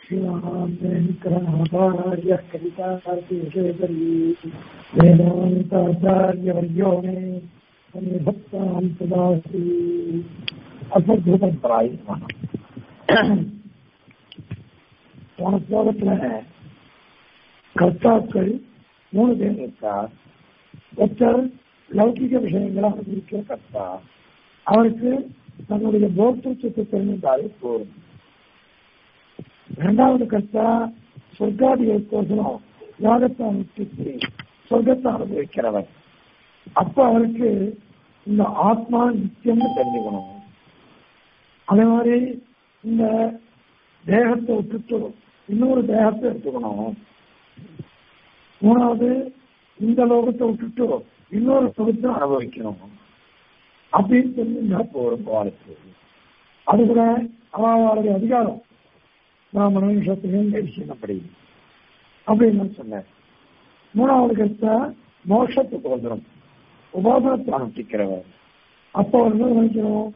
श्रीमान् वेङ्कटनाथार्यः कवितार्तिविषयकरी वेदान्ताचार्यवर्यो मे सन्निधत्तां सदास्ति அசத்புதப்பராய் போன ஸ்லோகத்துல கர்த்தாக்கள் மூணு பேர் இருக்கார் ஒருத்தர் லௌகிக விஷயங்களை அனுபவிக்கிற கர்த்தா அவருக்கு தன்னுடைய போக்திருத்தத்தை தெரிந்தாலே போதும் இரண்டாவது கர்த்தா சொர்க்காதிகளுக்கோசரம் யாகத்தை அனுப்பிச்சு சொர்க்கத்தை அனுபவிக்கிறவர் அப்ப அவருக்கு இந்த ஆத்மா நித்தியம்னு தெரிஞ்சுக்கணும் அதே மாதிரி இந்த தேகத்தை விட்டுட்டு இன்னொரு தேகத்தை எடுத்துக்கணும் மூணாவது இந்த லோகத்தை விட்டுட்டு இன்னொரு சுகத்தை அனுபவிக்கணும் அப்படின்னு தெரிஞ்சுட்டா போறோம் வாழ்க்கை அது கூட அவளுடைய அதிகாரம் பிராமண விஷயத்தையும் விஷயம் அப்படி அப்படின்னு நான் சொன்னேன் மூணாவது கருத்தா மோஷத்துக்கு வந்துடும் உபாசனத்தை அனுப்பிக்கிறவர் அப்போ அவர் என்ன நினைக்கணும்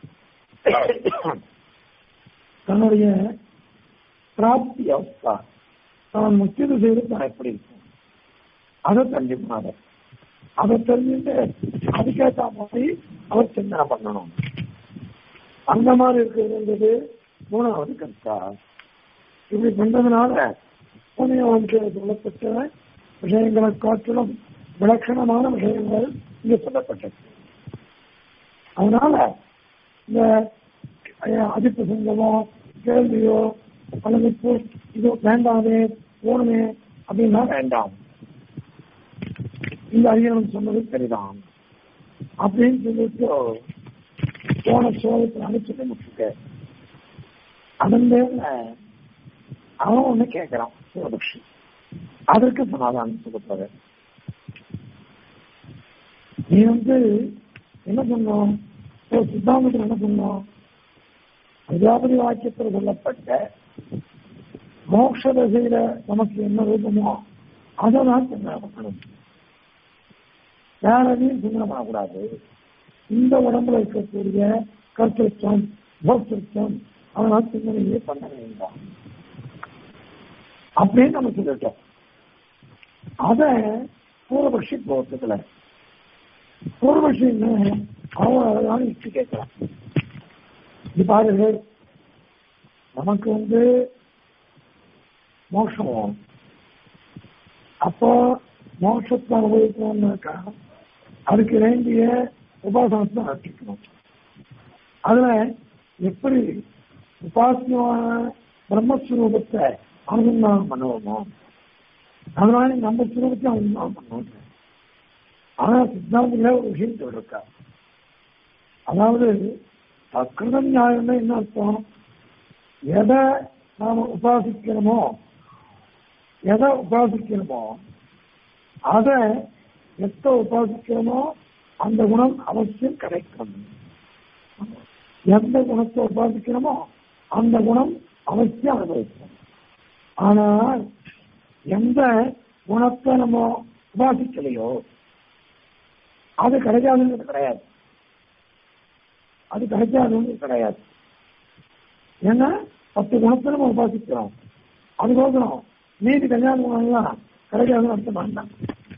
தன்னுடைய பிராப்தி அவஸ்தா தான் முக்கியம் செய்து தான் எப்படி இருக்கும் அதை தெரிஞ்சுக்கணும் அதை தெரிஞ்சுட்டு அதுக்கேற்ற மாதிரி அவர் சிந்தனை பண்ணணும் அந்த மாதிரி இருக்கிறது மூணாவது கருத்தா இப்படி பண்றதுனால புண்ணியவன்கள் சொல்லப்பட்ட விஷயங்களை காட்டிலும் விலட்சணமான விஷயங்கள் இங்க சொல்லப்பட்டது அதனால இந்த அதிப்பிரசங்கமோ கேள்வியோ அல்லது இது வேண்டாமே போகணுமே அப்படின்னா வேண்டாம் இந்த ஐயனம் சொன்னது சரிதான் அப்படின்னு சொல்லிட்டு போன சோகத்தில் அனுப்பிச்சு முட்டுக்க அதன் பேர்ல அவன் ஒண்ணு கேட்கிறான் சிவபக்ஷி அதற்கு சமாதானம் சொல்லப்படுற நீ வந்து என்ன பண்ணோம் சித்தாந்தத்தில் என்ன பண்ணோம் பிரஜாபதி வாக்கியத்தில் சொல்லப்பட்ட மோட்ச தசையில நமக்கு என்ன ரூபமோ அதை தான் சிந்தனை பண்ணணும் வேற எதையும் சிந்தனை பண்ணக்கூடாது இந்த உடம்புல இருக்கக்கூடிய கர்த்தத்துவம் போக்திருத்தம் அதனால் சிந்தனையே பண்ண வேண்டாம் அப்படின்னு நம்ம சொல்லிட்டோம் அத பூர்வபக்ஷி போகிறதுல பூர்வபக்ஷி என்ன அவன் அழகான இஷ்டி கேட்கலாம் இது பாருங்க நமக்கு வந்து மோட்சம் அப்போ மோட்சத்தை அனுபவிக்கணும்னாக்கா அதுக்கு வேண்டிய உபாசனத்தை நடத்திக்கணும் அதுல எப்படி உபாசனமான பிரம்மஸ்வரூபத்தை அனுசந்தானம் பண்ணுவோமோ அதனால நம்ம சுரூபத்தை அனுசந்தானம் பண்ணுவோம் ஆனா சித்தாந்தத்துல ஒரு விஷயம் சொல்லிருக்கா அதாவது சக்கிருத நியாயம்னா என்ன அர்த்தம் எதை நாம உபாசிக்கிறோமோ எதை உபாசிக்கிறோமோ அதை எத்த உபாசிக்கிறோமோ அந்த குணம் அவசியம் கிடைக்கும் எந்த குணத்தை உபாசிக்கிறோமோ அந்த குணம் அவசியம் அனுபவிக்கும் ஆனால் எந்த குணத்தை நம்ம உபாசிக்கலையோ அது கிடைக்காதுங்கிறது கிடையாது அது கிடைக்காதுன்னு கிடையாது ஏன்னா பத்து குணத்தை நம்ம உபாசிக்கிறோம் அதுக்கோசரம் மீதி கல்யாண குணம்லாம் கிடைக்காதுன்னு அர்த்தம் வேண்டாம்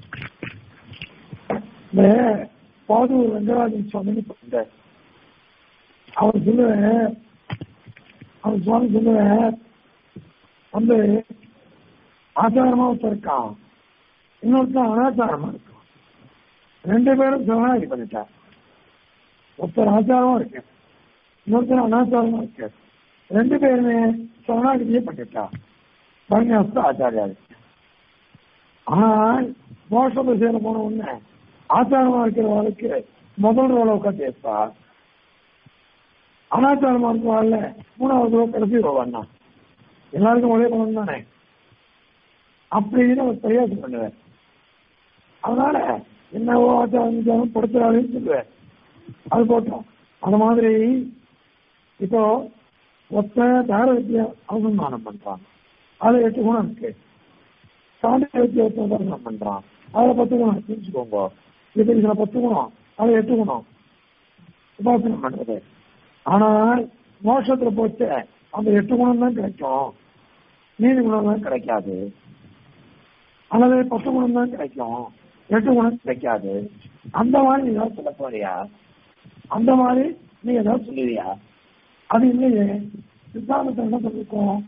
இந்த பாதூர் ரங்கராஜன் சுவாமின்னு சொல்ற அவர் சொல்லுவேன் அவர் சுவாமி சொல்லுவேன் வந்து ஆச்சாரமா ஒருத்தர் இருக்கான் இன்னொருத்தர் அனாச்சாரமா இருக்கான் ரெண்டு பேரும் சரணாகி பண்ணிட்டார் ஒருத்தர் ஆச்சாரமா இருக்கு இன்னொருத்தர் அனாச்சாரமா இருக்கு ரெண்டு பேருமே சரணாகிதியே பண்ணிட்டா பரணியாஸ்த ஆச்சாரியா இருக்கு ஆனால் மோச திசையில போன உடனே ஆச்சாரமா இருக்கிறவர்களுக்கு முதல் ரோல உட்காந்து இருப்பா அனாச்சாரமா இருக்கிறவாள் மூணாவது ரோ கடைசி ரோவாண்ணா எல்லாருக்கும் ஒரே பணம் தானே அப்படின்னு அவர் பிரயாசம் பண்ணுவேன் அதனால என்னவோ ஆச்சாரம் படுத்துறாருன்னு சொல்லுவேன் அது போட்டோம் அந்த மாதிரி இப்போ ஒத்த தார வித்தியா அனுசந்தானம் பண்றான் அதுல எட்டு குணம் இருக்கு சாந்திர வித்தியா அனுசந்தானம் பண்றான் அதுல பத்து குணம் தெரிஞ்சுக்கோங்க இது இதுல பத்து குணம் அதுல எட்டு குணம் உபாசனம் பண்றது ஆனால் மோட்சத்துல போச்சு அந்த எட்டு குணம் தான் கிடைக்கும் நீதி குணம் தான் கிடைக்காது அல்லது பத்து குணம் தான் கிடைக்கும் எட்டு குணம் கிடைக்காது அந்த மாதிரி நீ ஏதாவது சொல்ல போறியா அந்த மாதிரி நீ ஏதாவது சொல்லுவியா அது இல்லையே சித்தாந்தத்தை என்ன சொல்லிருக்கோம்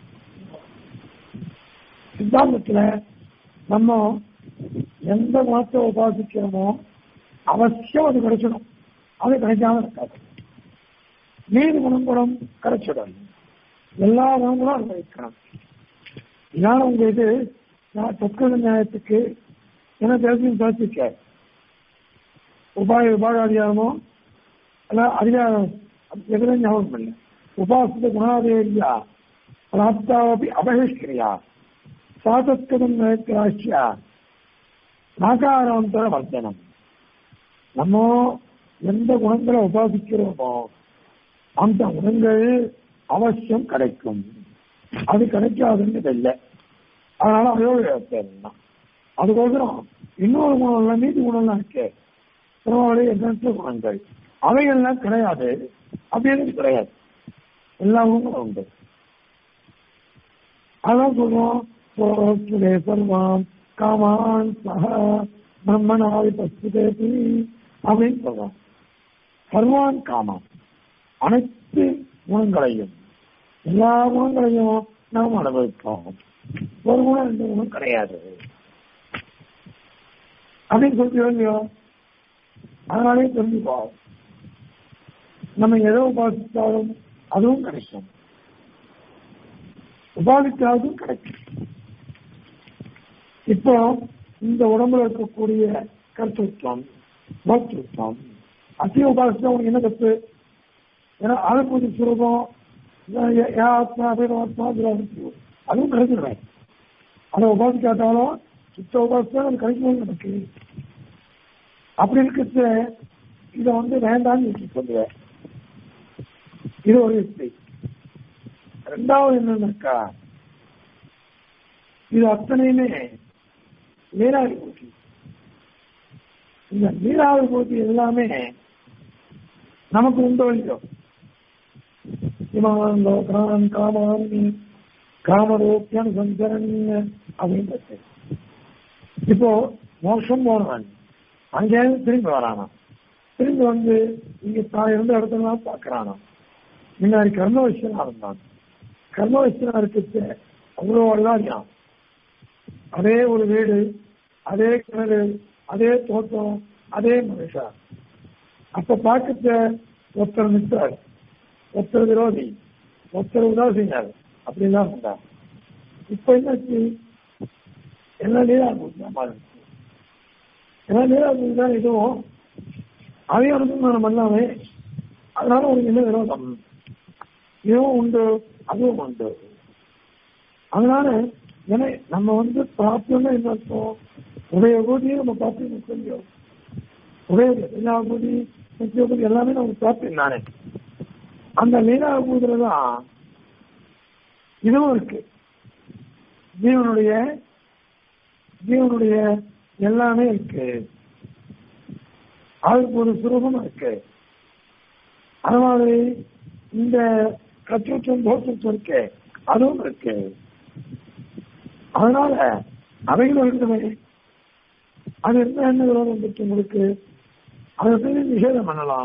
சித்தாந்தத்துல நம்ம எந்த குணத்தை உபாசிக்கிறோமோ அவசியம் அது கிடைச்சிடும் அது கிடைக்காம இருக்காது நீதி குணம் குணம் கிடைச்சிடும் எல்லா குணங்களும் அனுபவிக்கணும் இதான் உங்க இது நான் தற்கொலை நியாயத்துக்கு என்ன பேசும் பேசிக்க உபாய உபாய அதிகாரமோ அல்ல அதிகாரம் எதுவும் ஞாபகம் இல்லை உபாசித குணாதேரியா பிராப்தாவபி அபகிஷ்கிரியா சாதத்கதம் நினைக்கிறாட்சியா நாகாராந்தர வர்த்தனம் நம்ம எந்த குணங்களை உபாசிக்கிறோமோ அந்த குணங்கள் அவசியம் கிடைக்கும் அது கிடைக்காதுன்னு இல்லை அதனால அயோக்கியம் அதுக்கோசரம் இன்னொரு குணம்ல நீதி குணம்லாம் இருக்கு திருவாவளி எண்ணற்ற குணங்கள் அவைகள்லாம் கிடையாது அப்படின்னு கிடையாது எல்லா குணங்களும் உண்டு அதான் சொல்றோம் சோரஸ்வதே சர்வாம் காமான் சக பிரம்மனாவி பசுதேபி அப்படின்னு சொல்றோம் சர்வான் காமான் அனைத்து குணங்களையும் எல்லா குணங்களையும் நாம் அனுபவிப்போம் ஒரு குணம் ரெண்டு குணம் கிடையாது அப்படின்னு சொல்லிட்டு இல்லையோ அதனாலே தெரிஞ்சுப்போம் நம்ம எதை உபாசித்தாலும் அதுவும் கிடைக்கும் உபாதித்தாலும் கிடைக்கும் இப்போ இந்த உடம்புல இருக்கக்கூடிய கருத்துவம் பக்திருத்தம் அத்திய உபாசித்தா உனக்கு என்ன தப்பு ஏன்னா ஆலப்பூஜை சுரூபம் ஆத்மா அபேதமாத்மா அதுவும் கிடைச்சிடுவேன் அதை உபாசிக்காட்டாலும் சுத்த உபாசித்தா அது கிடைக்கணும் நமக்கு அப்படி இருக்கிறது இதை வந்து வேண்டாம்னு நீ சொல்லுவேன் இது ஒரு யுக்தி ரெண்டாவது என்னன்னாக்கா இது அத்தனையுமே நீராவி பூர்த்தி இந்த நீராவி பூர்த்தி எல்லாமே நமக்கு உண்டு இல்லையோ இமான் லோகான் காமான் காமரோக்கியன் சஞ்சரன் அப்படின்றது இப்போ மோஷம் போனவன் அங்கேயிருந்து திரும்பி வரானா திரும்பி வந்து இங்க தான் இருந்த இடத்துலாம் பார்க்கறானா முன்னாடி கர்ம விஷயமா இருந்தான் கர்ம விஷயமா இருக்கிறது அவ்வளோ அழகாரியான் அதே ஒரு வீடு அதே கிணறு அதே தோட்டம் அதே மனுஷா அப்ப பார்க்கத்த ஒருத்தர் மித்தார் ஒருத்தர் விரோதி ஒருத்தர் உதாசீனார் அப்படிலாம் இருந்தா இப்ப என்னாச்சு எல்லாம் நீரா போச்சு ஏன்னா நீரா போச்சு தான் இதுவும் அதையும் வந்து நம்ம பண்ணாமே அதனால உனக்கு என்ன விரோதம் இதுவும் உண்டு அதுவும் உண்டு அதனால ஏன்னா நம்ம வந்து பிராப்தியம்னா என்ன அர்த்தம் உடைய கூடியே நம்ம பிராப்தி கொஞ்சம் உடைய எல்லா கூடி நிச்சய கூடி எல்லாமே நமக்கு பிராப்தி தானே அந்த லீலாபூதில தான் இதுவும் இருக்கு ஜீவனுடைய ஜீவனுடைய எல்லாமே இருக்கு அதுக்கு ஒரு சுரூபம் இருக்கு அது மாதிரி இந்த கற்றுச்சம் தோற்றத்தும் இருக்கு அதுவும் இருக்கு அதனால அவைகளும் இருக்குமே அது இருந்தா என்ன விரோதம் வந்துட்டு உங்களுக்கு அதை பற்றி நிஷேதம் பண்ணலாம்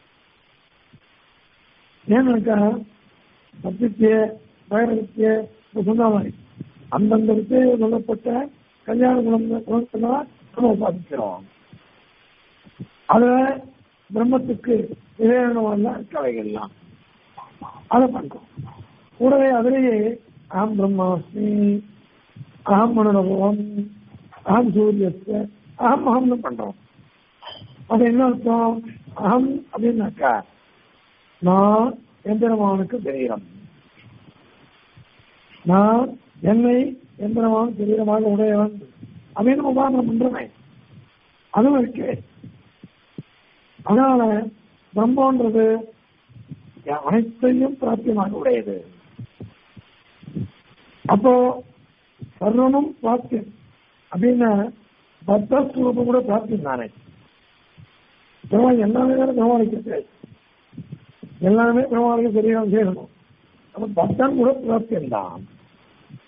ஏன்னாக்கா சத்திய வைரவித்திய சொன்ன மாதிரி அந்தந்த வித்தியை சொல்லப்பட்ட கல்யாண குணம் குணத்தெல்லாம் நம்ம உபாதிக்கிறோம் அதுல பிரம்மத்துக்கு விவேகமெல்லாம் கலைகள்லாம் அதை பண்றோம் கூடவே அதிலேயே அகம் பிரம்மாஸ்மி அகம் மனோபவம் அகம் சூரியஸ்த அகம் அகம்னு பண்றோம் அது என்ன அர்த்தம் அகம் அப்படின்னாக்கா நான் எந்திரமானுக்கு தெரிகிறோம் நான் என்னை எந்திரமான சரீரமாக உடையவன் அப்படின்னு உதாரணம் பண்றமே அதுவும் இருக்கு அதனால பிரம்மன்றது அனைத்தையும் பிராப்தியமாக உடையது அப்போ சர்வனும் பிராப்தியம் அப்படின்னா பத்தஸ்வரூபம் கூட பிராப்தியம் தானே பெருமாள் எல்லாமே தானே பெருமாளுக்கு எல்லாமே பெருமாளுக்கு சரீரம் செய்யணும் அப்ப பக்தன் கூட பிராப்தியம் தான்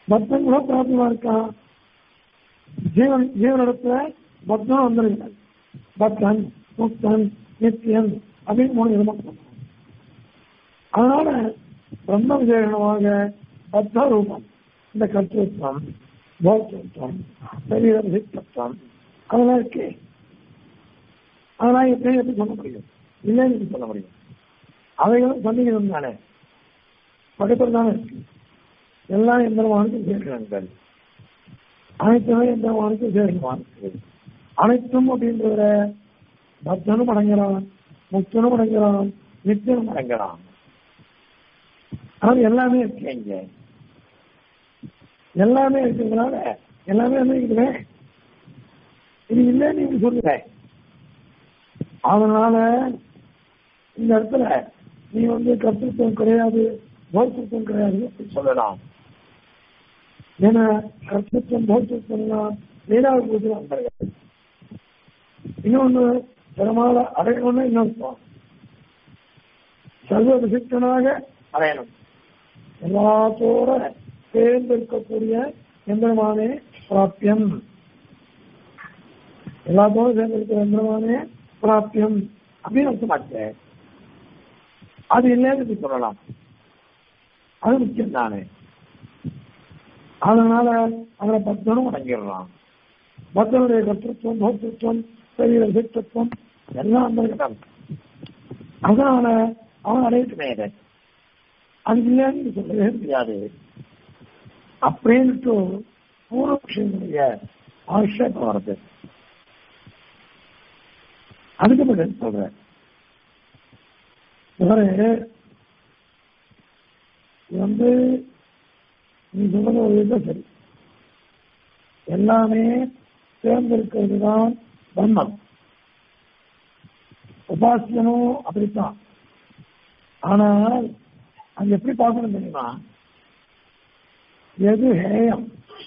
பக்தன் கூட பிராப்தமா இருக்கான் ஜீவன் ஜீவனிடத்துல பக்தன் வந்துருங்க பக்தன் முக்தன் நித்தியன் அப்படின்னு மூணு விதமா சொல்றோம். அதனால பிரம்ம விஜயகமாக பக்த ரூபம் இந்த கர்த்தத்துவம் போக்தத்துவம் சரீர சித்தத்துவம் அதெல்லாம் இருக்கு அதெல்லாம் எப்படி எப்படி சொல்ல முடியும் இல்லைன்னு எப்படி சொல்ல முடியும் அவைகளும் சன்னிகிதம் தானே பக்கத்தில் தானே இருக்கு எல்லாம் எந்திரமானுக்கும் சேர்க்கிறாங்க அனைத்துமே எந்திரமானுக்கும் சேர்க்கமானது அனைத்தும் அப்படின்றத பக்தனும் அடங்கிறான் முக்தனும் அடங்கிறான் நித்தியனும் அடங்கிறான் அது எல்லாமே இருக்கு இங்க எல்லாமே இருக்கிறதுனால எல்லாமே என்ன இருக்குதுமே இது இல்லைன்னு நீங்க சொல்லுங்க அதனால இந்த இடத்துல நீ வந்து கர்த்தத்துவம் கிடையாது போக்திருத்தம் கிடையாது அப்படி சொல்லலாம் ஏன்னா கர்த்தத்துவம் போக்திருத்தம்லாம் லீலாவை பூஜை வந்தார்கள் இன்னொன்னு பெருமாளை அடையணும்னு இன்னொருத்தம் சர்வ விசிஷ்டனாக அடையணும் எல்லாத்தோட சேர்ந்து இருக்கக்கூடிய எந்திரமானே பிராப்தியம் எல்லாத்தோட சேர்ந்து இருக்கிற எந்திரமானே பிராப்தியம் அப்படின்னு அர்த்தமாச்சு அது இல்லைன்னு சொல்லலாம் அது முக்கியம் தானே அதனால அவரை பக்தனும் அடங்கிடலாம் பக்தனுடைய கர்த்தத்துவம் போக்திருத்துவம் சரீர சித்தத்துவம் எல்லாம் அந்த இடம் அதனால அவன் அடையட்டுமே இதை அது இல்லைன்னு சொல்லவே முடியாது அப்படின்ட்டு பூர்வபக்ஷனுடைய ஆட்சேபம் வருது அதுக்கு பதில் சொல்றேன் இவரு இது வந்து நீ சொல்றது ஒரு விதம் சரி எல்லாமே சேர்ந்திருக்கிறது தான் பிரம்மம் உபாசியனும் அப்படித்தான் ஆனால் அங்க எப்படி பார்க்கணும் தெரியுமா எது ஹேயம்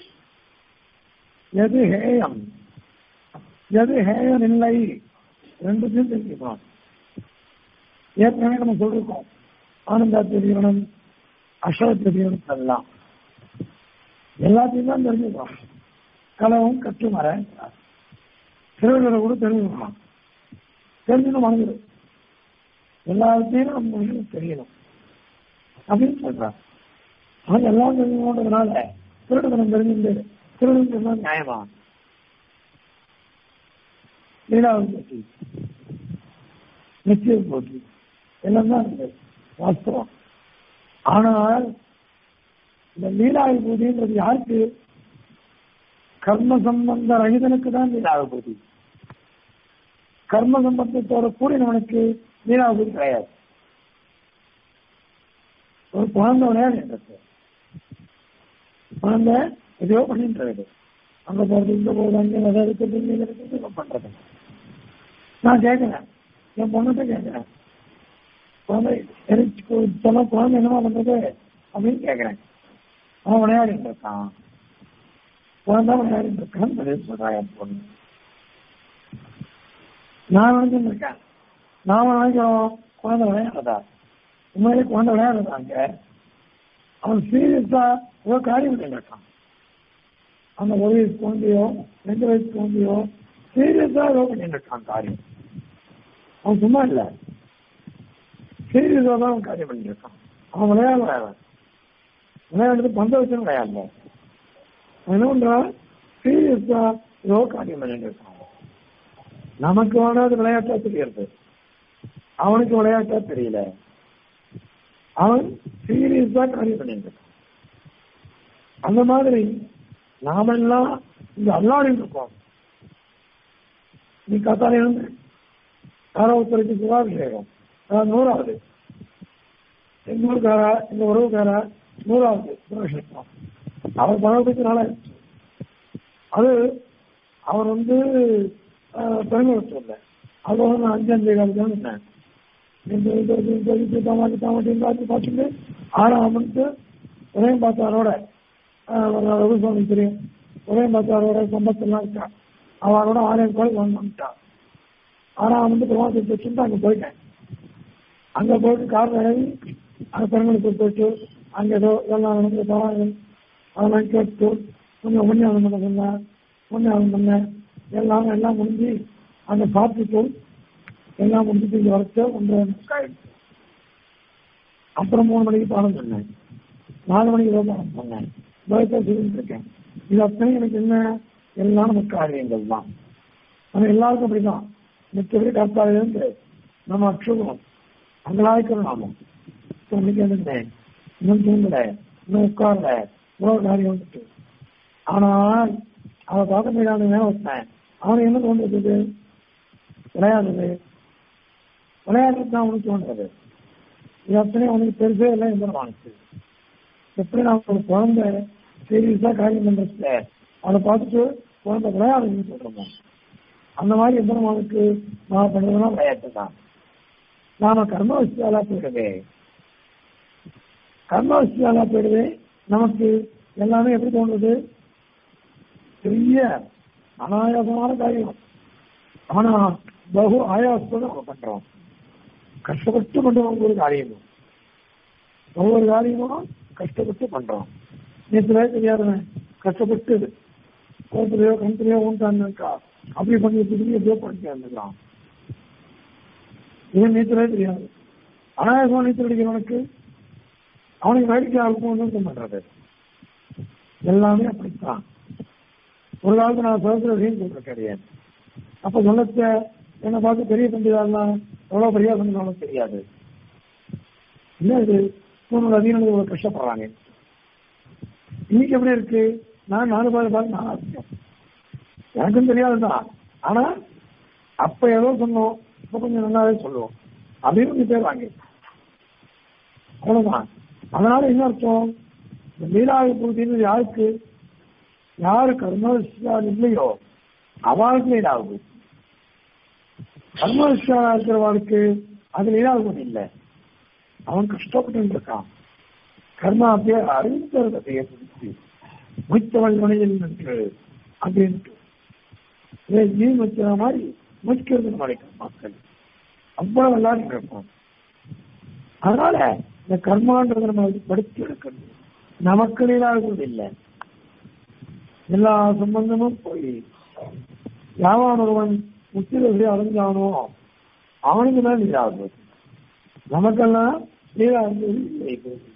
எது ஹேயம் எது ஹேயம் இல்லை ரெண்டுத்தையும் தெரிஞ்சுக்கணும் ஏற்கனவே நம்ம சொல்லிருக்கோம் ஆனந்தா தெரியணும் அசோக தெரியணும் எல்லாம் எல்லாத்தையும் தான் தெரிஞ்சுக்கணும் களவும் கற்று மர திருவிழரை கூட தெரிஞ்சுக்கணும் தெரிஞ்சுன்னு வாங்குது எல்லாத்தையும் நம்ம தெரியணும் அப்படின்னு சொல்றான் அவன் எல்லாம் தெரிஞ்சுக்கணுன்றதுனால திருடுதனம் தெரிஞ்சுட்டு திருடன் சொன்னா நியாயமா லீலாவை போட்டி நிச்சய போட்டி எல்லாம் தான் இருக்கு வாஸ்தவம் ஆனால் இந்த லீலா விபூதின்றது யாருக்கு கர்ம சம்பந்த ரகிதனுக்கு தான் லீலா விபூதி கர்ம சம்பந்தத்தோட கூடினவனுக்கு லீலா விபூதி கிடையாது ஒரு குழந்தை விளையாடுறது குழந்தை எதையோ பண்ணிட்டு அங்க போறது இங்க போறது அங்க விதை இருக்கிறது இங்க இருக்கிறது இங்க பண்றது நான் கேட்கிறேன் என் பொண்ணுகிட்ட கேட்கிறேன் குழந்தை எனக்கு சொன்ன குழந்தை என்னமா பண்றது அப்படின்னு கேட்கிறேன் அவன் விளையாடிட்டு இருக்கான் குழந்தை விளையாடிட்டு இருக்கான்னு பதில் சொல்றான் என் பொண்ணு நான் நினைச்சுட்டு இருக்கேன் நாம நினைக்கிறோம் குழந்தை விளையாடுறதா உண்மையிலே குழந்தை விளையாடுறாங்க அவன் சீரியஸா ஏதோ காரியம் பண்ணிருக்கான் அந்த ஒரு வயசு குழந்தையோ ரெண்டு வயசு குழந்தையோ சீரியஸா ஏதோ பண்ணிட்டு இருக்கான் காரியம் அவன் சும்மா இல்ல சீரியஸா தான் அவன் காரியம் பண்ணிட்டு இருக்கான் அவன் விளையாடுறான் விளையாடுறது பந்த வச்சு விளையாடல அவன் என்ன பண்றான் சீரியஸா ஏதோ காரியம் பண்ணிட்டு இருக்கான் நமக்கு வேணாது விளையாட்டா தெரியறது அவனுக்கு விளையாட்டா தெரியல அவன் சீரியஸா காரியம் பண்ணிட்டு இருக்கான் அந்த மாதிரி நாமெல்லாம் இங்க அல்லாடிட்டு இருக்கோம் நீ கத்தால இருந்து யாரோ ஒருத்தருக்கு சுகாபிஷேகம் அதாவது நூறாவது எங்க ஊருக்காரா எங்க உறவுக்காரா நூறாவது சுகாபிஷேகம் அவர் பணத்துக்கு நாள அது அவர் வந்து பெருமைப்படுத்தல அது வந்து நான் அஞ்சு அஞ்சு காலத்துல இருந்தேன் பார்த்துட்டு ஆறாம் மணிக்கு உதயம் பார்த்தாரோட ரகுசாமி தெரியும் உதயம் பார்த்தாரோட சம்பத்தெல்லாம் இருக்கா அவரோட ஆறாயிரம் கோயில் வந்துட்டான் ஆறாம் வந்து பிரமாசத்தை வச்சுட்டு அங்க போயிட்டேன் அங்க போயிட்டு கார் இறங்கி அங்க பெருமளுக்கு போயிட்டு அங்க ஏதோ இதெல்லாம் நடந்து போறாங்க அதெல்லாம் கேட்டு கொஞ்சம் உண்மையாளம் பண்ண சொன்னேன் உண்மையாளம் பண்ணேன் எல்லாம் எல்லாம் முடிஞ்சு அந்த பார்த்துட்டு எல்லாம் முடிஞ்சுட்டு இங்கே வரச்ச ஒன்றரை ஆயிடுச்சு அப்புறம் மூணு மணிக்கு பாடம் சொன்னேன் நாலு மணிக்கு தான் பாடம் சொன்னேன் பைக்கா சொல்லிட்டு இருக்கேன் இது அத்தனை எனக்கு என்ன எல்லாம் நம்ம காரியங்கள் தான் நம்ம எல்லாருக்கும் அப்படிதான் மித்தபடி கற்பாடு இருந்து நம்ம அக்ஷுகம் அங்கலாய்க்கிறோம் நாமும் இன்னைக்கு இருந்தேன் இன்னும் தூங்கல இன்னும் உட்காரல இவ்வளவு காரியம் வந்துட்டு ஆனால் அவன் பார்க்க முடியாத ஒருத்தன் அவனுக்கு என்ன தோன்றது விளையாடுறது விளையாடுறது தான் அவனுக்கு தோன்றது இது அத்தனை அவனுக்கு பெருசே இல்லை எந்திரமானுச்சு எப்படி நான் ஒரு குழந்தை சீரியஸா காரியம் பண்றதுல அதை பார்த்துட்டு குழந்தை விளையாடுன்னு சொல்றோமோ அந்த மாதிரி எந்திரமானுக்கு நான் பண்றதுலாம் விளையாட்டு தான் நாம கர்ம விஷயாலா போயிடுவே கர்ம விஷயாலா போயிடுவே நமக்கு எல்லாமே எப்படி தோன்றுது பெரிய அனாயாசமான காரியம் ஆனா பகு ஆயாசத்தோட நம்ம பண்றோம் கஷ்டப்பட்டு பண்றோம் ஒரு காரியமும் ஒவ்வொரு காரியமும் கஷ்டப்பட்டு பண்றோம் நேற்று தெரியாதுங்க கஷ்டப்பட்டு கோபத்திலையோ கணத்திலையோ உண்டாக்கா அப்படி பண்ணி திரும்பி எப்படியோ பண்ணிட்டு இருந்துக்கிறான் இவன் நீச்சலே தெரியாது அனாயாசமா நீச்சல் அடிக்கிறவனுக்கு அவனுக்கு வேடிக்கை ஆகும் ஒன்றும் பண்றது எல்லாமே அப்படித்தான் ஒரு காலத்துல நான் சகோதர விஷயம் சொல்ற கிடையாது அப்ப சொல்லத்த என்னை பார்த்து பெரிய பண்டிதாலாம் எவ்வளவு பெரிய பண்டிதாலும் தெரியாது என்ன இது மூணு அதிகம் இவ்வளவு கஷ்டப்படுறாங்க இன்னைக்கு எப்படி இருக்கு நான் நாலு பேர் பார்த்து நான் இருக்கேன் எனக்கும் தெரியாதுதான் ஆனா அப்ப ஏதோ சொன்னோம் இப்ப கொஞ்சம் நல்லாவே சொல்லுவோம் அப்படின்னு கொஞ்சம் பேர் வாங்கி அவ்வளவுதான் அதனால என்ன அர்த்தம் இந்த லீலாவை பூர்த்தின்னு யாருக்கு யாரு கர்மவிஷயால் இல்லையோ அவளுக்கு லீலாவு கர்மவிஷயாலா இருக்கிறவளுக்கு அது லீலாவு இல்லை அவன் கஷ்டப்பட்டு இருக்கான் கர்மா அப்படியே அறிந்தது அப்படியே பிடிச்சி முடித்தவள் மனிதன் என்று அப்படின்ட்டு நீ வச்சுற மாதிரி முடிக்கிறது நினைக்கிற மக்கள் அவ்வளவு எல்லாரும் இருப்போம் அதனால இந்த கர்மான்றதை நம்ம படுத்தி எடுக்கணும் நமக்கு நீராகிறது இல்லை எல்லா சம்பந்தமும் போய் யாவான் ஒருவன் முத்திரை அடைஞ்சானோ அவனுக்கு தான் நீராகுது நமக்கெல்லாம் நீராகுது இல்லை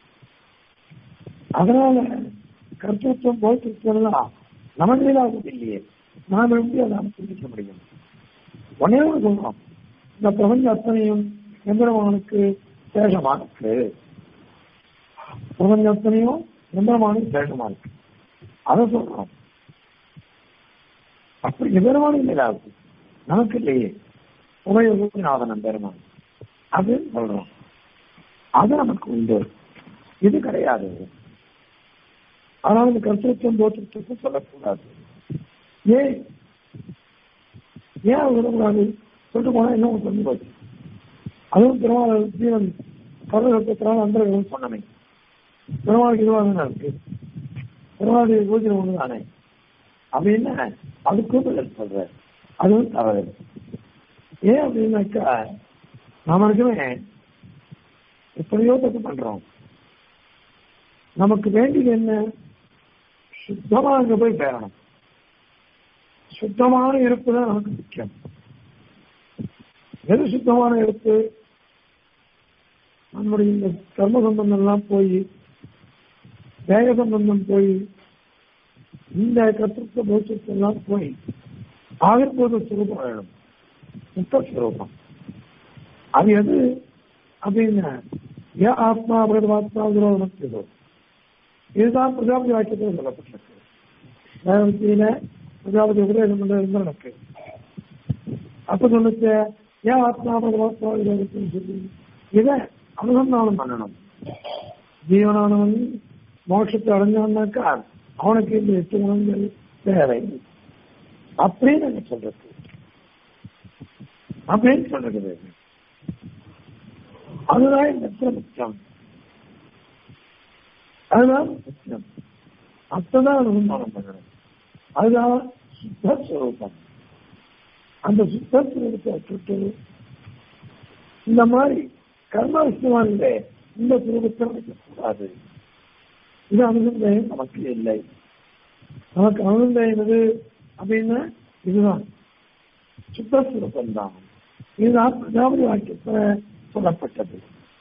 அதனால கர்த்தத்துவம் போய்த்திருக்கலாம் நமக்கு நீராகுது இல்லையே நாம் எப்படி அதை சிந்திக்க முடியும் ஒன்னே ஒன்று சொல்றோம் இந்த பிரபஞ்ச அத்தனையும் எந்திரமானுக்கு சேஷமா இருக்கு பிரபஞ்ச அத்தனையும் எந்திரமானுக்கு சேஷமா இருக்கு அதை சொல்றோம் அப்படி எதிரமான இல்லையாகும் நமக்கு இல்லையே உபயோகநாதனம் பெருமான் அது சொல்றோம் அது நமக்கு உண்டு இது கிடையாது ஆனால் இந்த கருத்துவம் தோற்றத்துக்கு சொல்லக்கூடாது ஏன் ஏன் விடக்கூடாது சொல்லிட்டு போனா என்ன சொல்லி போச்சு அதுவும் பெருமாள் ஜீவன் பரவத்தினால் அந்த சொன்னமே பெருமாளுக்கு இதுவாக இருக்கு பெருமாளுடைய யோஜனை ஒண்ணு தானே அப்படின்னு அதுக்கும் பதில் சொல்ற அதுவும் தவறு ஏன் அப்படின்னாக்கா நாம இருக்குமே எப்படியோ தப்பு பண்றோம் நமக்கு வேண்டியது என்ன சுத்தமா அங்க போய் சேரணும் சுத்தமான இருப்பு தான் நமக்கு முக்கியம் எது சுத்தமான இருப்பு நம்முடைய இந்த கர்ம சம்பந்தம் எல்லாம் போய் வேக சம்பந்தம் போய் இந்த கத்திருத்த போச்சத்தை எல்லாம் போய் ஆவிர்போத சுரூபம் வேணும் முத்த சுரூபம் அது எது அப்படின்னு ஏன் ஆத்மா பிரதமாத்மா விரோதமோ இதுதான் பிரஜாபதி வாக்கியத்தில் சொல்லப்பட்டிருக்கு வேதத்தில பிரஜாபதி உபதேசம் பண்ற இந்திரனுக்கு அப்ப சொல்லுச்சு ஏன் ஆத்மா பிரதமாத்மா விரோதத்தின்னு சொல்லி இதை அனுசந்தானம் பண்ணணும் ஜீவனானவன் மோட்சத்தை அடைஞ்சான்னாக்கா அவனுக்கு இந்த எட்டு குணங்கள் தேவை அப்படின்னு எனக்கு சொல்றது அப்படின்னு சொல்றது அதுதான் இந்த முக்கியம் அதுதான் முக்கியம் அப்பதான் அனுசந்தானம் பண்ணணும் அதுதான் சுத்தஸ்வரூபம் அந்த சுத்தஸ்வரூபத்தை விட்டுட்டு இந்த மாதிரி கர்ம விஷயமான இந்த சுரூபத்தை வைக்கக்கூடாது இது அனுசந்தேயம் நமக்கு இல்லை நமக்கு அனுசந்தேயம் எது அப்படின்னா இதுதான் சுத்தஸ்வரூபம் தான் இதுதான் பிரஜாபதி வாக்கியத்துல சொல்லப்பட்டது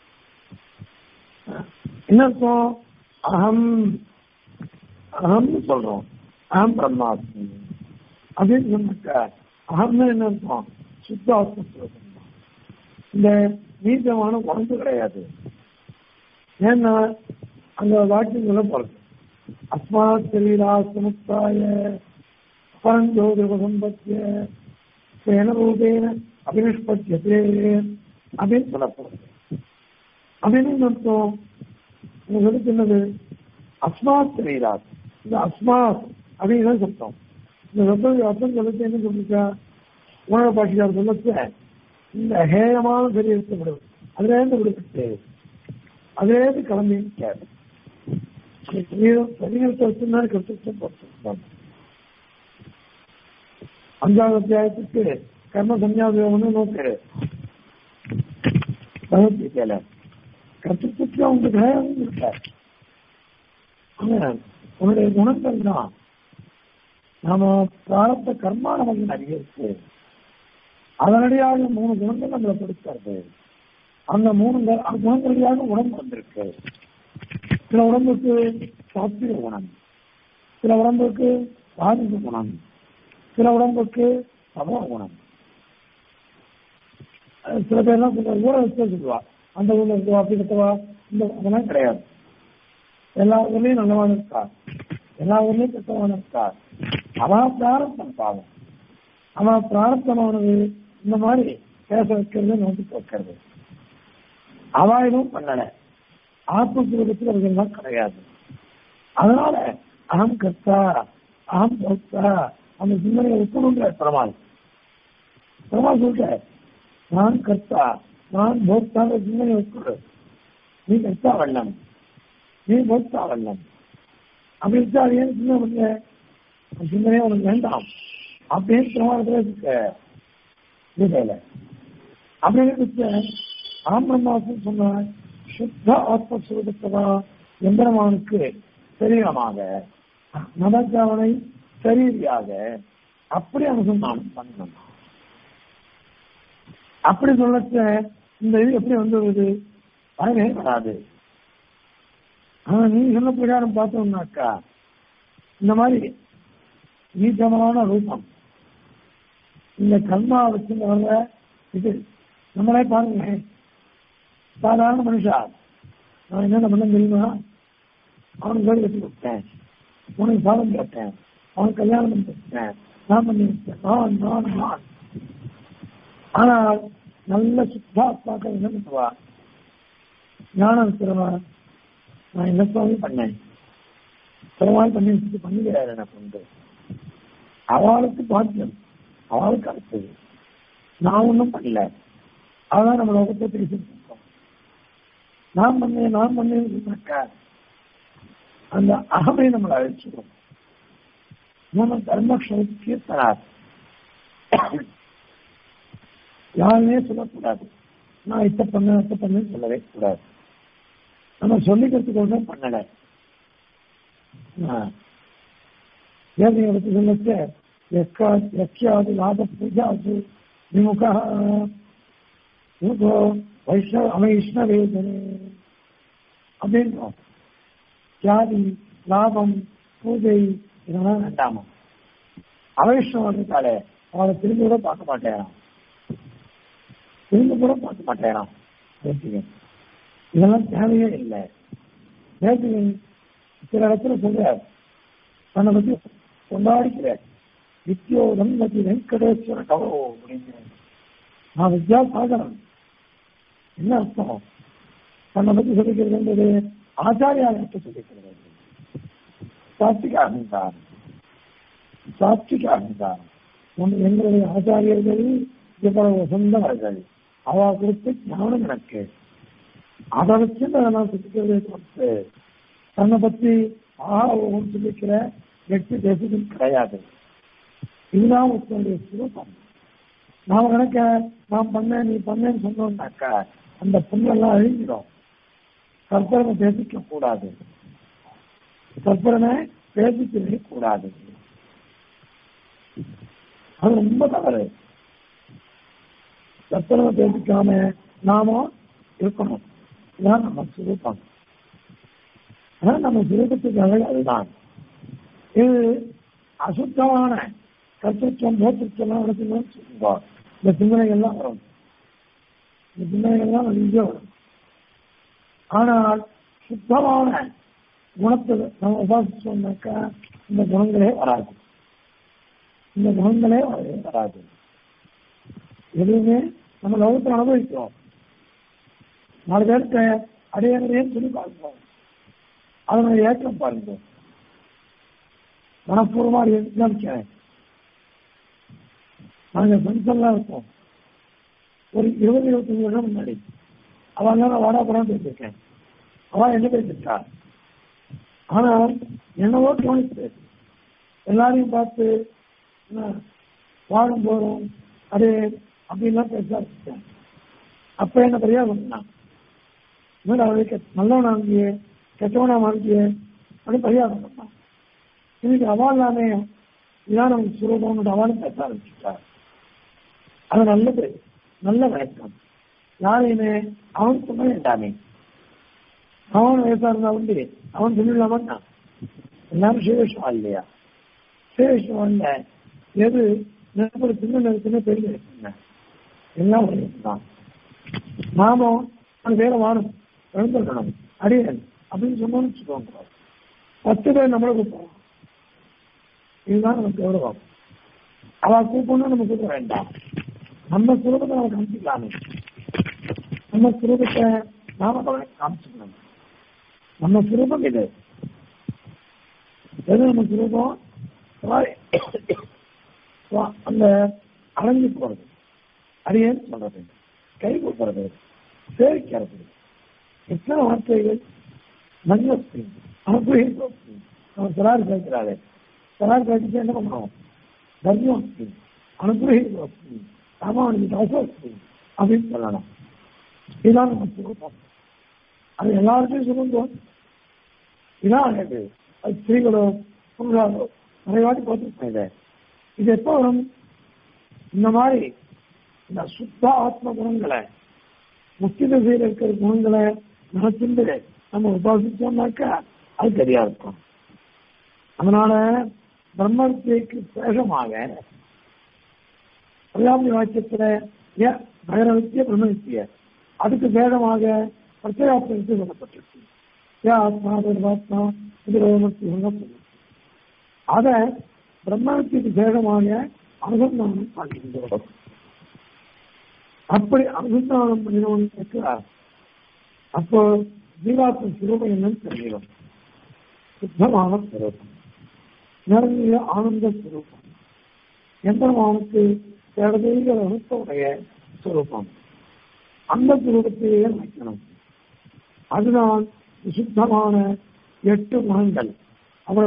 என்ன அர்த்தம் அகம் அகம்னு சொல்றோம் அகம் பிரம்மாஸ்மி அப்படின்னு சொன்னாக்க அகம்னா என்ன அர்த்தம் சுத்த ஆத்மஸ்வரூபம் தான் இந்த நீச்சமான உடம்பு கிடையாது ஏன்னா அந்த வாக்கியம் சொல்ல போறது அஸ்மா சரீரா சமுத்தாய பரஞ்சோதிர சம்பத்திய சேனரூபேன அபினிஷ்பத்தியதே அப்படின்னு சொல்லப்படுது அப்படின்னு அர்த்தம் உங்களுக்கு என்னது அஸ்மாத் சரீராத் இந்த அஸ்மாத் அப்படின்னு தான் சத்தம் இந்த சத்தம் அர்த்தம் சொல்லச்சு என்ன சொல்லிச்சா உணவு பாஷிக்கார் சொல்லச்ச இந்த ஹேயமான சரீரத்தை விடு அதுல இருந்து விடுபட்டு அதுல இருந்து கிளம்பி கேது சரீரத்தை வச்சுன்னா கருத்து போட்டு அஞ்சாவது அத்தியாயத்துக்கு கர்ம சன்னியாசம்னு நோக்கு பகவத்கீதையில கர்த்தத்துக்கு அவங்க கிரகம் இருக்கார் உன்னுடைய குணங்கள் தான் நாம பிராரத்த கர்மா நமக்கு நிறைய இருக்கு அதனடியாக மூணு குணங்கள் நம்மளை கொடுக்கிறது அந்த மூணு குணங்களடியாக உடம்பு வந்திருக்கு சில உடம்புக்கு சாத்திர குணம் சில உடம்புக்கு ராஜச குணம் சில உடம்புக்கு சமோ குணம் சில பேர்லாம் கொஞ்சம் ஊற வச்சு சொல்லுவா அந்த ஊர்ல இருக்குவா அப்படி இருக்கவா இந்த அதெல்லாம் கிடையாது எல்லா ஊர்லயும் நல்லவான இருக்கா எல்லா ஊர்லயும் கெட்டவான இருக்கா அவன் பிராரத்தம் பாவம் அவன் பிராரத்தமானது இந்த மாதிரி பேச வைக்கிறது நோக்கி வைக்கிறது அவா எதுவும் பண்ணல ஆத்மஸ்வரூபத்தில் அவர்கள்லாம் கிடையாது அதனால அகம் கர்த்தா அகம் பக்தா அந்த சிந்தனையை ஒத்துணுன்ற பெருமாள் பெருமாள் சொல்ற நான் கர்த்தா நான் போக்தான்ற சிந்தனை ஒத்துடு நீ கர்த்தா வண்ணம் நீ போக்தா வண்ணம் அப்படி இருக்கா அது ஏன் சிந்தனை பண்ணல அந்த சிந்தனையே உனக்கு வேண்டாம் அப்படின்னு பெருமாளத்துல இருக்க கீதையில அப்படின்னு இருக்க ஆம்பிரமாசம் சொன்ன சுத்த ஆத்மஸ்வரூபத்தவா எந்திரமானுக்கு சரீரமாக மதக்காவனை சரீரியாக அப்படி அனுசந்தானம் பண்ணணும் அப்படி சொல்லச்ச இந்த இது எப்படி வந்துடுது வரவே வராது ஆனா நீ சொன்ன பிரகாரம் பார்த்தோம்னாக்கா இந்த மாதிரி நீச்சமான ரூபம் இந்த கர்மா வச்சு வர்ற இது நம்மளே பாருங்க சாதாரண மனுஷா நான் என்னென்ன பண்ண தெரியுமா அவனுக்கு வேலை கட்டி கொடுத்தேன் உனக்கு சாதம் கேட்டேன் அவனுக்கு கல்யாணம் பண்ணி கொடுத்தேன் நான் பண்ணி கொடுத்தேன் நான் நான் நான் ஆனால் நல்ல சுத்தாத்மாக்கள் என்ன பண்ணுவா ஞானம் இருக்கிறவா நான் என்ன சுவாமி பண்ணேன் பெருமாள் பண்ணி வச்சுட்டு பண்ணுகிறாரு எனக்கு உண்டு அவளுக்கு பாக்கியம் அவளுக்கு அடுத்தது நான் ஒன்றும் பண்ணல அதான் நம்ம லோகத்தை பேசிட்டு நான் பண்ணேன் நான் பண்ணேன்னு சொன்னாக்கா அந்த அகமை நம்மளை அழிச்சிடும் நம்ம தர்மக்ஷமத்துக்கே தராது யாருமே சொல்லக்கூடாது நான் இத்த பண்ண இத்த பண்ணேன்னு சொல்லவே கூடாது நம்ம சொல்லிக்கிறதுக்கு ஒன்றும் பண்ணல ஏழையை பற்றி சொல்லச்ச எக்கா எக்கியாது லாப பூஜாது விமுக வைஷ்ணவ அமைஷ்ணவேதனே அப்படின்றோம் ஜாதி லாபம் பூஜை இதெல்லாம் வேண்டாமா அவைஷ்ணவம் இருக்காளே அவளை திரும்பி கூட பார்க்க மாட்டேறான் திரும்ப கூட பார்க்க மாட்டேறான் இதெல்லாம் தேவையே இல்லை நேற்று சில இடத்துல சொல்ற தன்னை பத்தி கொண்டாடிக்கிற வித்யோதம் பத்தி வெங்கடேஸ்வர கவோ அப்படின்னு நான் வித்யா சாகரம் என்ன அர்த்தம் தன்னை பத்தி சொல்லிக்கிறது ஆச்சாரியார்கிட்ட சொல்லிக்கிறது சாத்விக அகங்காரம் சாத்விக அகங்காரம் எங்களுடைய ஆச்சாரியர்கள் இவ்வளவு சொந்தவர்கள் அவ கொடுத்து ஞானம் எனக்கு அதை வச்சு நான் சொல்லிக்கிறதே கொடுத்து தன்னை பத்தி ஆஹாவும் சொல்லிக்கிற வெற்றி பேசுறது கிடையாது இதுதான் ஒருத்தருடைய சுரூபம் நாம கணக்க நான் பண்ணேன் நீ பண்ணேன்னு சொன்னோம்னாக்கா அந்த புண்ணெல்லாம் அழிஞ்சிடும் கற்பனை பேசிக்க கூடாது தற்பரனை பேசிக்கவே கூடாது அது ரொம்ப தவறு தற்பரனை பேசிக்காம நாம இருக்கணும் இதான் நம்ம சுரூபம் அதான் நம்ம சுரூபத்துக்கு அழகு அதுதான் இது அசுத்தமான கருத்துவம் போத்துவம் நடத்தணும்னு சொல்லுவோம் இந்த சிந்தனைகள்லாம் வரும் இந்த சிந்தனைகள்லாம் நிறைய வரும் ஆனால் சுத்தமான குணத்தை நம்ம உபாசிச்சோம்னாக்கா இந்த குணங்களே வராது இந்த குணங்களே வரவே வராது எதுவுமே நம்ம லோகத்தில் அனுபவிக்கிறோம் நாலு பேர்கிட்ட அடையங்களையும் சொல்லி பார்ப்போம் அதனுடைய ஏற்றம் பாருங்க மனப்பூர்வமாக நினைக்கிறேன் நாங்கள் ஃப்ரெண்ட்ஸ் எல்லாம் இருக்கோம் ஒரு இருபது இருபத்தஞ்சு வருஷம் முன்னாடி அவன் நான் வாடா படம் பேசியிருக்கேன் அவன் என்ன பேசிருக்கா ஆனால் என்னவோ தோணிச்சு எல்லாரையும் பார்த்து என்ன, வாழும் போறோம் அது அப்படின்லாம் பேச ஆரம்பிச்சேன் அப்ப என்ன பரியாசம் பண்ணான் என்னடா அவளுக்கு நல்லவனா இருந்தியே கெட்டவனா மாறிட்டியே அப்படின்னு பரியாசம் பண்ணான் இன்னைக்கு அவா இல்லாமே இதான் நமக்கு சுரூபம்னு அவளும் பேச ஆரம்பிச்சுட்டா அது நல்லது நல்ல வழக்கம் யாரையுமே அவன் சொல்ல வேண்டாமே அவன் வயசா இருந்தா உண்டு அவன் சொல்லிடலாமா எல்லாரும் சிவவிஷ்வா இல்லையா சிவவிஷ்வா இல்ல எது நெருப்பு சின்ன நெருப்புன்னு பெரிய நெருப்புங்க எல்லாம் ஒரு தான் நாமும் அந்த பேரை வாணும் எழுந்திருக்கணும் அடியன் அப்படின்னு சொன்னோம்னு வச்சுக்கோங்க பத்து பேர் நம்மளை கூப்பிடுவோம் இதுதான் நமக்கு கௌரவம் அவ கூப்பிடணும் நம்ம கூப்பிட வேண்டாம் நம்ம சுரூபத்தை நம்ம காமிச்சிக்கலாமே நம்ம சுரூபத்தை நாம தான் காமிச்சுக்கணும் நம்ம சுரூபம் இது எது நம்ம சுரூபம் வா- அந்த அலைஞ்சு போறது அடியேன்னு சொல்றது கை கொடுக்கறது சேவிக்கிறது எத்தனை வார்த்தைகள் நல்ல அனுப்புகிறோம் நம்ம சிலாறு கேட்கிறாரு சிலாறு கேட்டு என்ன பண்ணுவோம் தர்மம் அனுப்புகிறோம் ராமானுஜி அவசரம் அப்படின்னு சொல்லலாம் இதுதான் நம்ம சுரூபம் அது எல்லாருக்கும் சுரூபம் இதான் அது அது ஸ்திரீகளோ புருஷாலோ நிறைய வாட்டி பார்த்துருப்பேன் இதை இது எப்போ வரும் இந்த மாதிரி இந்த சுத்த ஆத்ம குணங்களை முக்கிய திசையில் இருக்கிற குணங்களை நினைச்சிட்டு நம்ம உபாசிச்சோம்னாக்கா அது சரியா இருக்கும் அதனால பிரம்மத்திற்கு சேஷமாக பிரயாமி வாக்கியத்துல ஏன் பைரவத்திய பிரம்மவித்திய அதுக்கு வேகமாக பிரத்யேகப்படுத்தி சொல்லப்பட்டிருக்கு ஏன் ஆத்மா பரமாத்மா இது ரோமத்தி சொல்லப்பட்டிருக்கு அத பிரம்மத்திற்கு வேகமாக அனுசந்தானம் பண்ணுகின்றோம் அப்படி அனுசந்தானம் பண்ணினவனுக்கு அப்போ ஜீவாத்ம சுரூபம் என்னன்னு தெரியும் சுத்தமான சுரூபம் நிறைய ஆனந்த சுரூபம் எந்திரமானுக்கு தேவதைகள் அனுப்பவுடைய சுரூபம் அந்த சுரூபத்தையே வைக்கணும் அதுதான் சுத்தமான எட்டு குணங்கள் அவரோட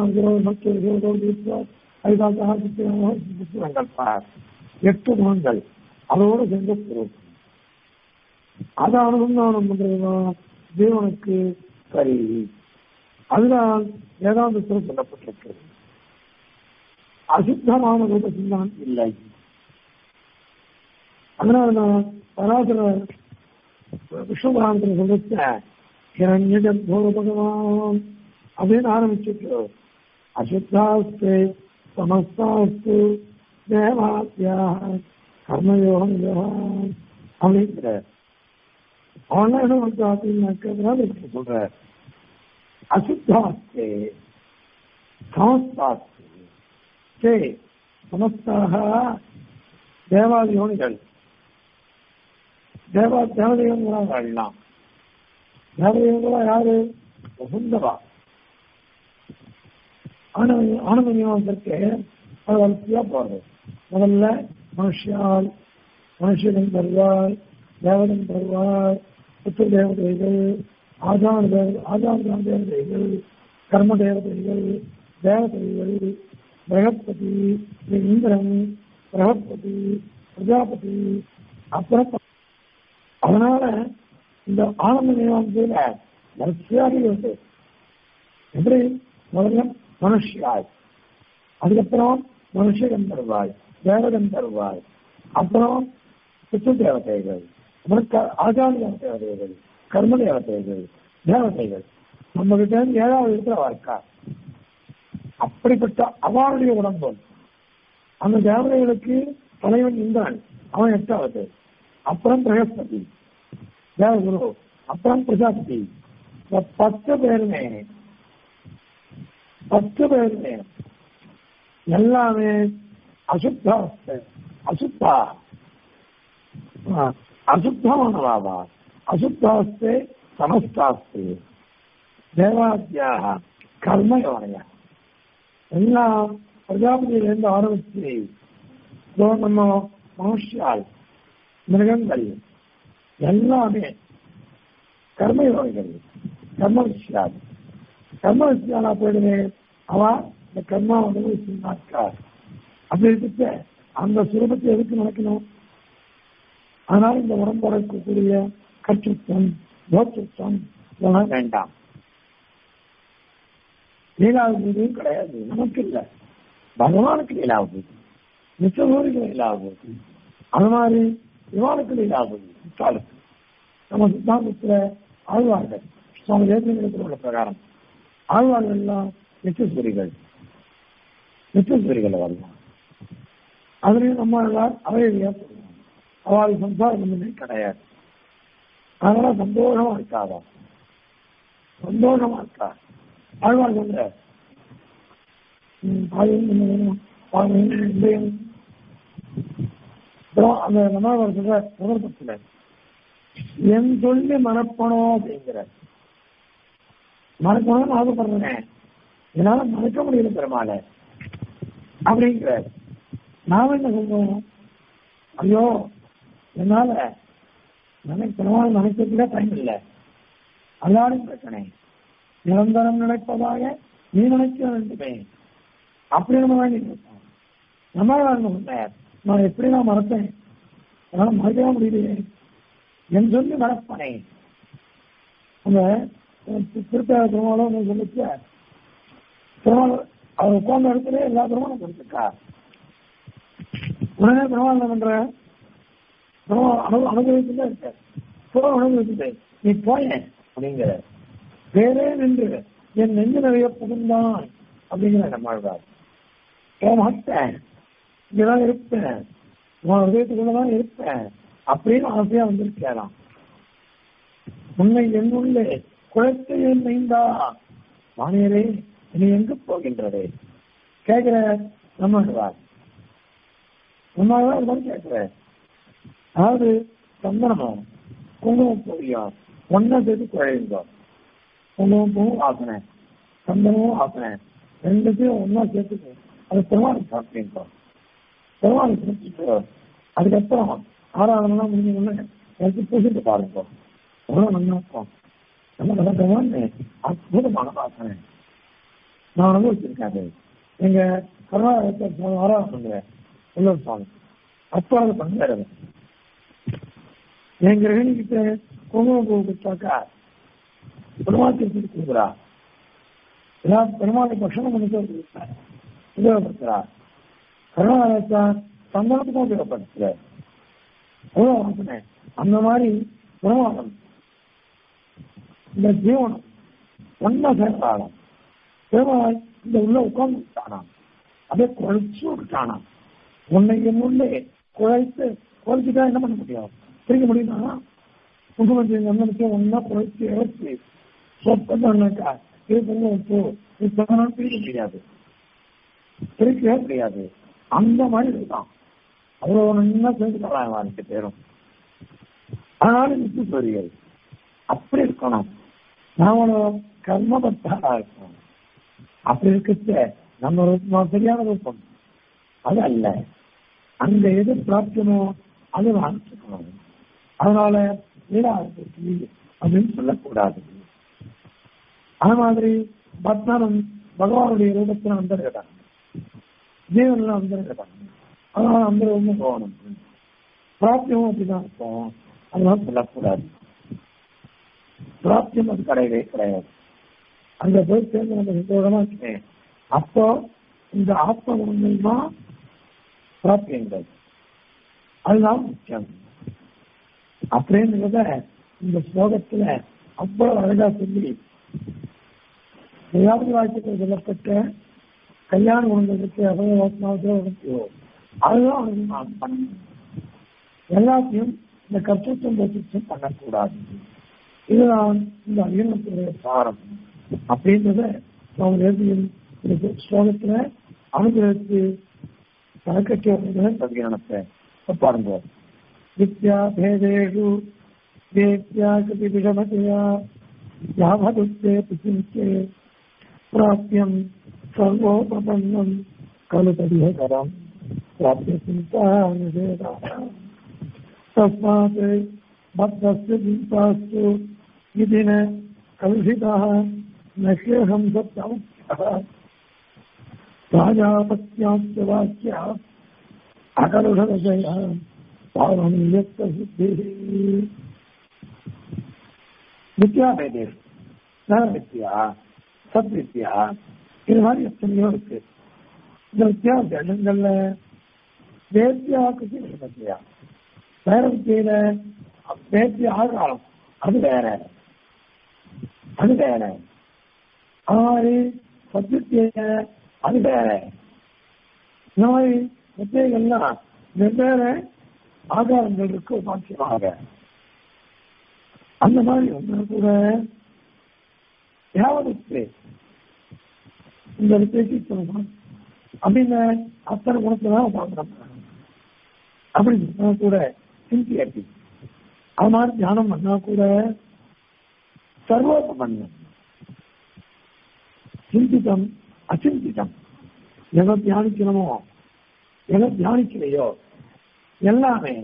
புத்தகங்கள் பார் எட்டு குணங்கள் அதோட செஞ்ச சுரூபம் அது அனுசந்தானம் பண்றதுதான் ஜீவனுக்கு சரி அதுதான் வேதாந்தத்தில் சொல்லப்பட்டிருக்கிறது அசுத்தமான ரூபத்தில் தான் இல்லை அதனாலதான் பராசர விஸ்வபுராணத்தில் சொல்லிச்ச ஹிரண்யம் போக பகவான் அப்படின்னு ஆரம்பிச்சுட்டு அசுத்தாஸ்து சமஸ்தாஸ்து தேவாத்தியா கர்மயோகம் யோகம் அப்படிங்கிற அவன் என்ன பண்றா அப்படின்னாக்க சொல்ற அசுத்தாஸ்தே சமஸ்தாஸ்து தே சமஸ்தாக தேவாதியோனிகள் தேவா தேவதைகளா வாழலாம் தேவதைகளா யாரு சுந்தரா ஆனந்த ஆனந்த மீமாசருக்கு அது வரிசையா போறது முதல்ல மனுஷியால் மனுஷனும் தருவார் தேவதன் தருவார் புத்திர தேவதைகள் ஆஜான தேவதை ஆஜான தேவதைகள் கர்ம தேவதைகள் தேவதைகள் பிரகஸ்பதி இந்திரன் பிரகஸ்பதி பிரஜாபதி அப்புறம் அதனால இந்த ஆனந்த மீமாசையில வரிசையாக இருக்கு எப்படி முதல்ல மனுஷியாய் அதுக்கப்புறம் மனுஷகன் தருவாய் தேவதன் தருவாய் அப்புறம் பித்து தேவதைகள் அப்புறம் க- ஆச்சார தேவதைகள் கர்ம தேவதைகள் தேவதைகள் நம்ம கிட்ட இருந்து ஏழாவது இருக்கிற வாழ்க்கை அப்படிப்பட்ட அவனுடைய உடம்பு அந்த தேவதைகளுக்கு தலைவன் இந்திரன் அவன் எட்டாவது அப்புறம் பிரகஸ்பதி தேவகுரு அப்புறம் பிரஜாபதி இந்த பத்து பேருமே பத்து பேருமே எல்லாமே அசுத்தாஸ்து அசுத்தா ஆ, அசுத்தமானவாவா அசுத்தாஸ்து சமஸ்தாஸ்து தேவாத்தியாக கர்மயோனைய எல்லாம் பிரஜாபதியிலிருந்து ஆரம்பிச்சு இதோ நம்ம மனுஷால் மிருகங்கள் எல்லாமே கர்மயோகிகள் கர்ம விஷயால் கர்ம விஷயாலா போயிடுவே அவ இந்த கர்மா அனுபவிச்சுனாக்கா அப்படி இருக்க அந்த சுரூபத்தை எதுக்கு நடக்கணும் ஆனால் இந்த உடம்போட இருக்கக்கூடிய கற்றுத்தம் போற்றுத்தம் இதெல்லாம் வேண்டாம் லீலாபூதியும் கிடையாது நமக்கு இல்லை பகவானுக்கு லீலாபூதி மிச்சபூதிக்கு லீலாபூதி அது மாதிரி இவாளுக்கு லீலாபூதி முத்தாளுக்கு நம்ம சித்தாந்தத்துல ஆழ்வார்கள் சுவாமி தேசியத்தில் உள்ள பிரகாரம் ஆழ்வார்கள் எல்லாம் நிச்சயஸ்வரிகள் நிச்சயஸ்வரிகள் வரலாம் அதுலயும் நம்ம எல்லாம் அவையா சொல்லுவோம் அவளுக்கு சம்சாரம் ஒண்ணுமே கிடையாது அதனால சந்தோஷமா இருக்காதா சந்தோஷமா இருக்கா ஆழ்வார் சொல்ற பாயும் என்ன வேணும் பாயும் இந்த வேணும். அப்புறம் அந்த நம்மளவர் சொல்ற சந்தர்ப்பத்துல என் சொல்லி மறப்பணும் அப்படிங்கிற மறக்கணும்னு ஆசைப்படுறேன் என்னால மறக்க முடியல பெருமாளை அப்படிங்கிற நாம என்ன சொல்றோம் ஐயோ என்னால நினைக்க பெருமாள் நினைக்கிறதுல டைம் இல்லை அல்லாடும் பிரச்சனை நிரந்தரம் நினைப்பதாக நீ நினைக்க வேண்டுமே அப்படி நம்ம வேண்டி இருக்கோம் நம்ம சொன்னார் நான் எப்படி நான் மறப்பேன் என்னால மறக்கவே முடியலையே என் சொல்லி மறப்பனே அந்த திருப்பதி திருமாவளம் ஒன்று சொல்லிச்சு திருமாவள அவர் உட்கார்ந்த இடத்துல எல்லா திருமணம் கொடுத்துருக்கா உடனே திருமாவளம் என்ன பண்ற திருமாவளம் அனு அனுபவிச்சுதான் இருக்க போ அனுபவிச்சுட்டு நீ போயேன் அப்படிங்கிற வேறே நின்று என் நெஞ்சு நிறைய புகுந்தான் அப்படிங்கிற நம்மாழ்வார் போக மாட்டேன் இங்கதான் இருப்பேன் உன் ஹதயத்துக்குள்ளதான் இருப்பேன் அப்படின்னு ஆசையா வந்திருக்கலாம் உன்னை என்னுள்ளே குழத்தை என் மைந்தா வாணியரே இனி எங்கு போகின்றது கேட்கிற நம்மாழ்வார் நம்மாழ்வார் இது மாதிரி கேட்கிற அதாவது சந்தனமும் குங்குமம் பொடியும் ஒன்னா சேர்த்து குழைந்தோம் குங்குமம் பூவும் வாசனை சந்தனமும் வாசனை ரெண்டுத்தையும் ஒன்னா சேர்த்து அது பெருமாள் சாப்பிட்டோம் பெருமாள் சாப்பிட்டு அதுக்கப்புறம் ஆராதனை முடிஞ்ச உடனே எடுத்து பூசிட்டு பாருங்க எவ்வளவு நல்லா இருக்கும் நம்ம நல்ல பெருமாள் அற்புதமான வாசனை நான் அனுபவிச்சிருக்காரு எங்க கர்நாடகத்தை ஆராதனை பண்ணுவேன் உள்ளூர் சுவாமி அப்போ அதை பண்ணுறாரு என் கிரகணிக்கிட்ட குங்குமம் பூ கொடுத்தாக்கா பெருமாள் திருப்பி கொடுக்குறா எல்லாம் பெருமாளை பட்சணம் பண்ணிட்டு கொடுத்தார் உபயோகப்படுத்துறா கருணாலயத்தை சந்தனத்துக்கும் உபயோகப்படுத்துற எவ்வளவு வாசனை அந்த மாதிரி பெருமாளம் இந்த ஜீவனம் ஒன்னா சேர்ந்தாலும் பெருமாள் இந்த உள்ள உட்கார்ந்து விட்டானாம் அப்படியே குழைச்சு விட்டானாம் உன்னை என்னுள்ளே குழைத்து குழைச்சிட்டா என்ன பண்ண முடியும் பிரிக்க முடியுமா முகமந்திரி நந்தனுக்கு ஒன்னா குழைச்சி இறச்சி சொப்பந்தாக்கா இது பண்ண உப்பு இது பண்ணணும் பிரிக்க முடியாது பிரிக்கவே முடியாது அந்த மாதிரி இதுதான் அவ்வளவு நல்லா சேர்ந்துக்கலாம் ரெண்டு பேரும் ஆனாலும் நித்து சொல்றீர்கள் அப்படி இருக்கணும் நாமளும் கர்மபத்தாரா இருக்கணும் அப்படி இருக்கிறத நம்ம ரூபம் சரியான ரூபம் அது அல்ல அங்க எது பிராப்தியமோ அது வாங்கிக்கணும் அதனால வீடாதிபதி அப்படின்னு சொல்லக்கூடாது அது மாதிரி பத்மனம் பகவானுடைய ரூபத்துல வந்திருக்கிறாங்க ஜீவன்ல வந்திருக்கிறாங்க அதனால அந்த ரூபம் போகணும் பிராப்தியமும் அப்படிதான் இருக்கும் அதனால சொல்லக்கூடாது பிராப்தியம் அது கிடையவே கிடையாது அங்க போய் சேர்ந்து நம்ம சந்தோஷமா இருக்கேன் அப்போ இந்த ஆத்ம குணங்கள் தான் பிராப்தியங்கள் அதுதான் முக்கியம் அப்படின்றத இந்த ஸ்லோகத்துல அவ்வளவு அழகா சொல்லி வேதாந்த வாக்கியத்தில் சொல்லப்பட்ட கல்யாண குணங்களுக்கு அபயவாத்மாவதோ அதுதான் அவனுக்கு நான் பண்ணணும் எல்லாத்தையும் இந்த கர்த்தத்துவம் பற்றிச்சும் பண்ணக்கூடாது இதுதான் இந்த அகிலத்துடைய சாரம் அப்படின்றத அவங்க எழுதியும் இந்த ஸ்லோகத்துல அனுகிரகத்து கணக்கற்ற பதிகரணத்தை பாருங்க வித்யா பேதேஷு வேத்யா கதி விஷமதையா யாவதுத்தே பிசிஞ்சே பிராப்தியம் சர்வோபபன்னம் கலு பதிகரம் பிராப்திய சிந்தா நிஷேதாः तस्मात् भक्तस्य चिन्तास्तु इति न कलुषितः न ह्यहं सत्यमुख्यः प्राजापत्याश्च वाक्या अकलुषदशयः पावनीयत्वसिद्धिः வித்யாபேதேஷ் நர வித்யா சத் வித்யா இது மாதிரி எத்தனையோ இருக்கு இந்த வித்தியாசங்கள்ல வேத்தியா கிருஷி வித்தியா வேற வித்தியில வேத்திய ஆகாரம் அது வேற அது வேற அது மாதிரி சத்வித்திய அது வேற இந்த மாதிரி வித்தியங்கள்லாம் வெவ்வேறு ஆகாரங்கள் இருக்கு உபாட்சியமாக அந்த மாதிரி ஒன்று கூட யாவது இந்த வித்தியக்கு இத்தனை குணம் அப்படின்னு அத்தனை குணத்தை தான் உபாசனம் அப்படி சொன்னா கூட சின்சியரிட்டி அது மாதிரி தியானம் பண்ணா கூட சர்வோபமன்னம் சிந்திதம் அச்சிந்திதம் எதை தியானிக்கணுமோ எதை தியானிக்கலையோ எல்லாமே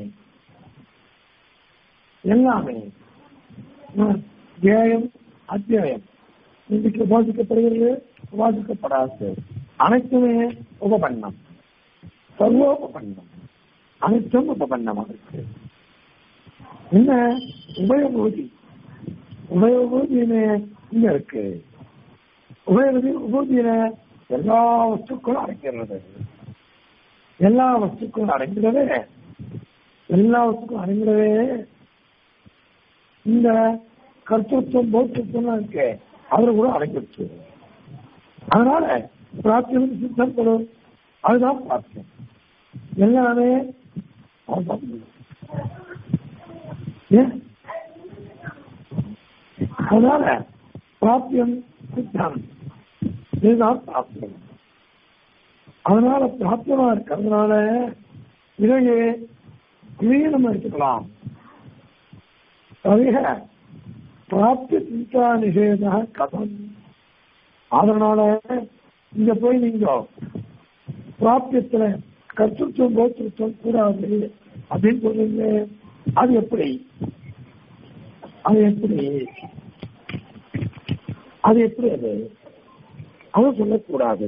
எல்லாமே தியாயம் அத்தியாயம் இன்னைக்கு உபாசிக்கப்படுகிறது உபாசிக்கப்படாது அனைத்துமே உபபண்ணம் சர்வோபபண்ணம் அனைத்தும் உபபண்ணமாக இருக்கு என்ன உபயோகூதி உபயோகூதியின இங்க இருக்கு உபயோகதி உபூதியின எல்லா வஸ்துக்களும் அடங்கிறது எல்லா வஸ்துக்களும் அடங்கிறதே எல்லா வஸ்துக்களும் அடங்கிறதே இந்த கர்த்தத்துவம் போத்துவம் இருக்கு அதுல கூட அடங்கிடுச்சு அதனால பிரார்த்தனை சித்தம் கொடும் அதுதான் பிரார்த்தனை எல்லாமே அதனால பிராப்தியம் சித்தம் இதுதான் பிராப்தியம் அதனால பிராப்தியமா இருக்கிறதுனால இதையே இதையே நம்ம எடுத்துக்கலாம் தவிர பிராப்தி சிந்தா நிஷேத கதம் அதனால இங்க போய் நீங்க பிராப்தியத்துல கர்த்தத்துவம் போத்திருத்தம் கூடாது அப்படின்னு சொல்றீங்க அது எப்படி அது எப்படி அது எப்படி அது அது சொல்லக்கூடாது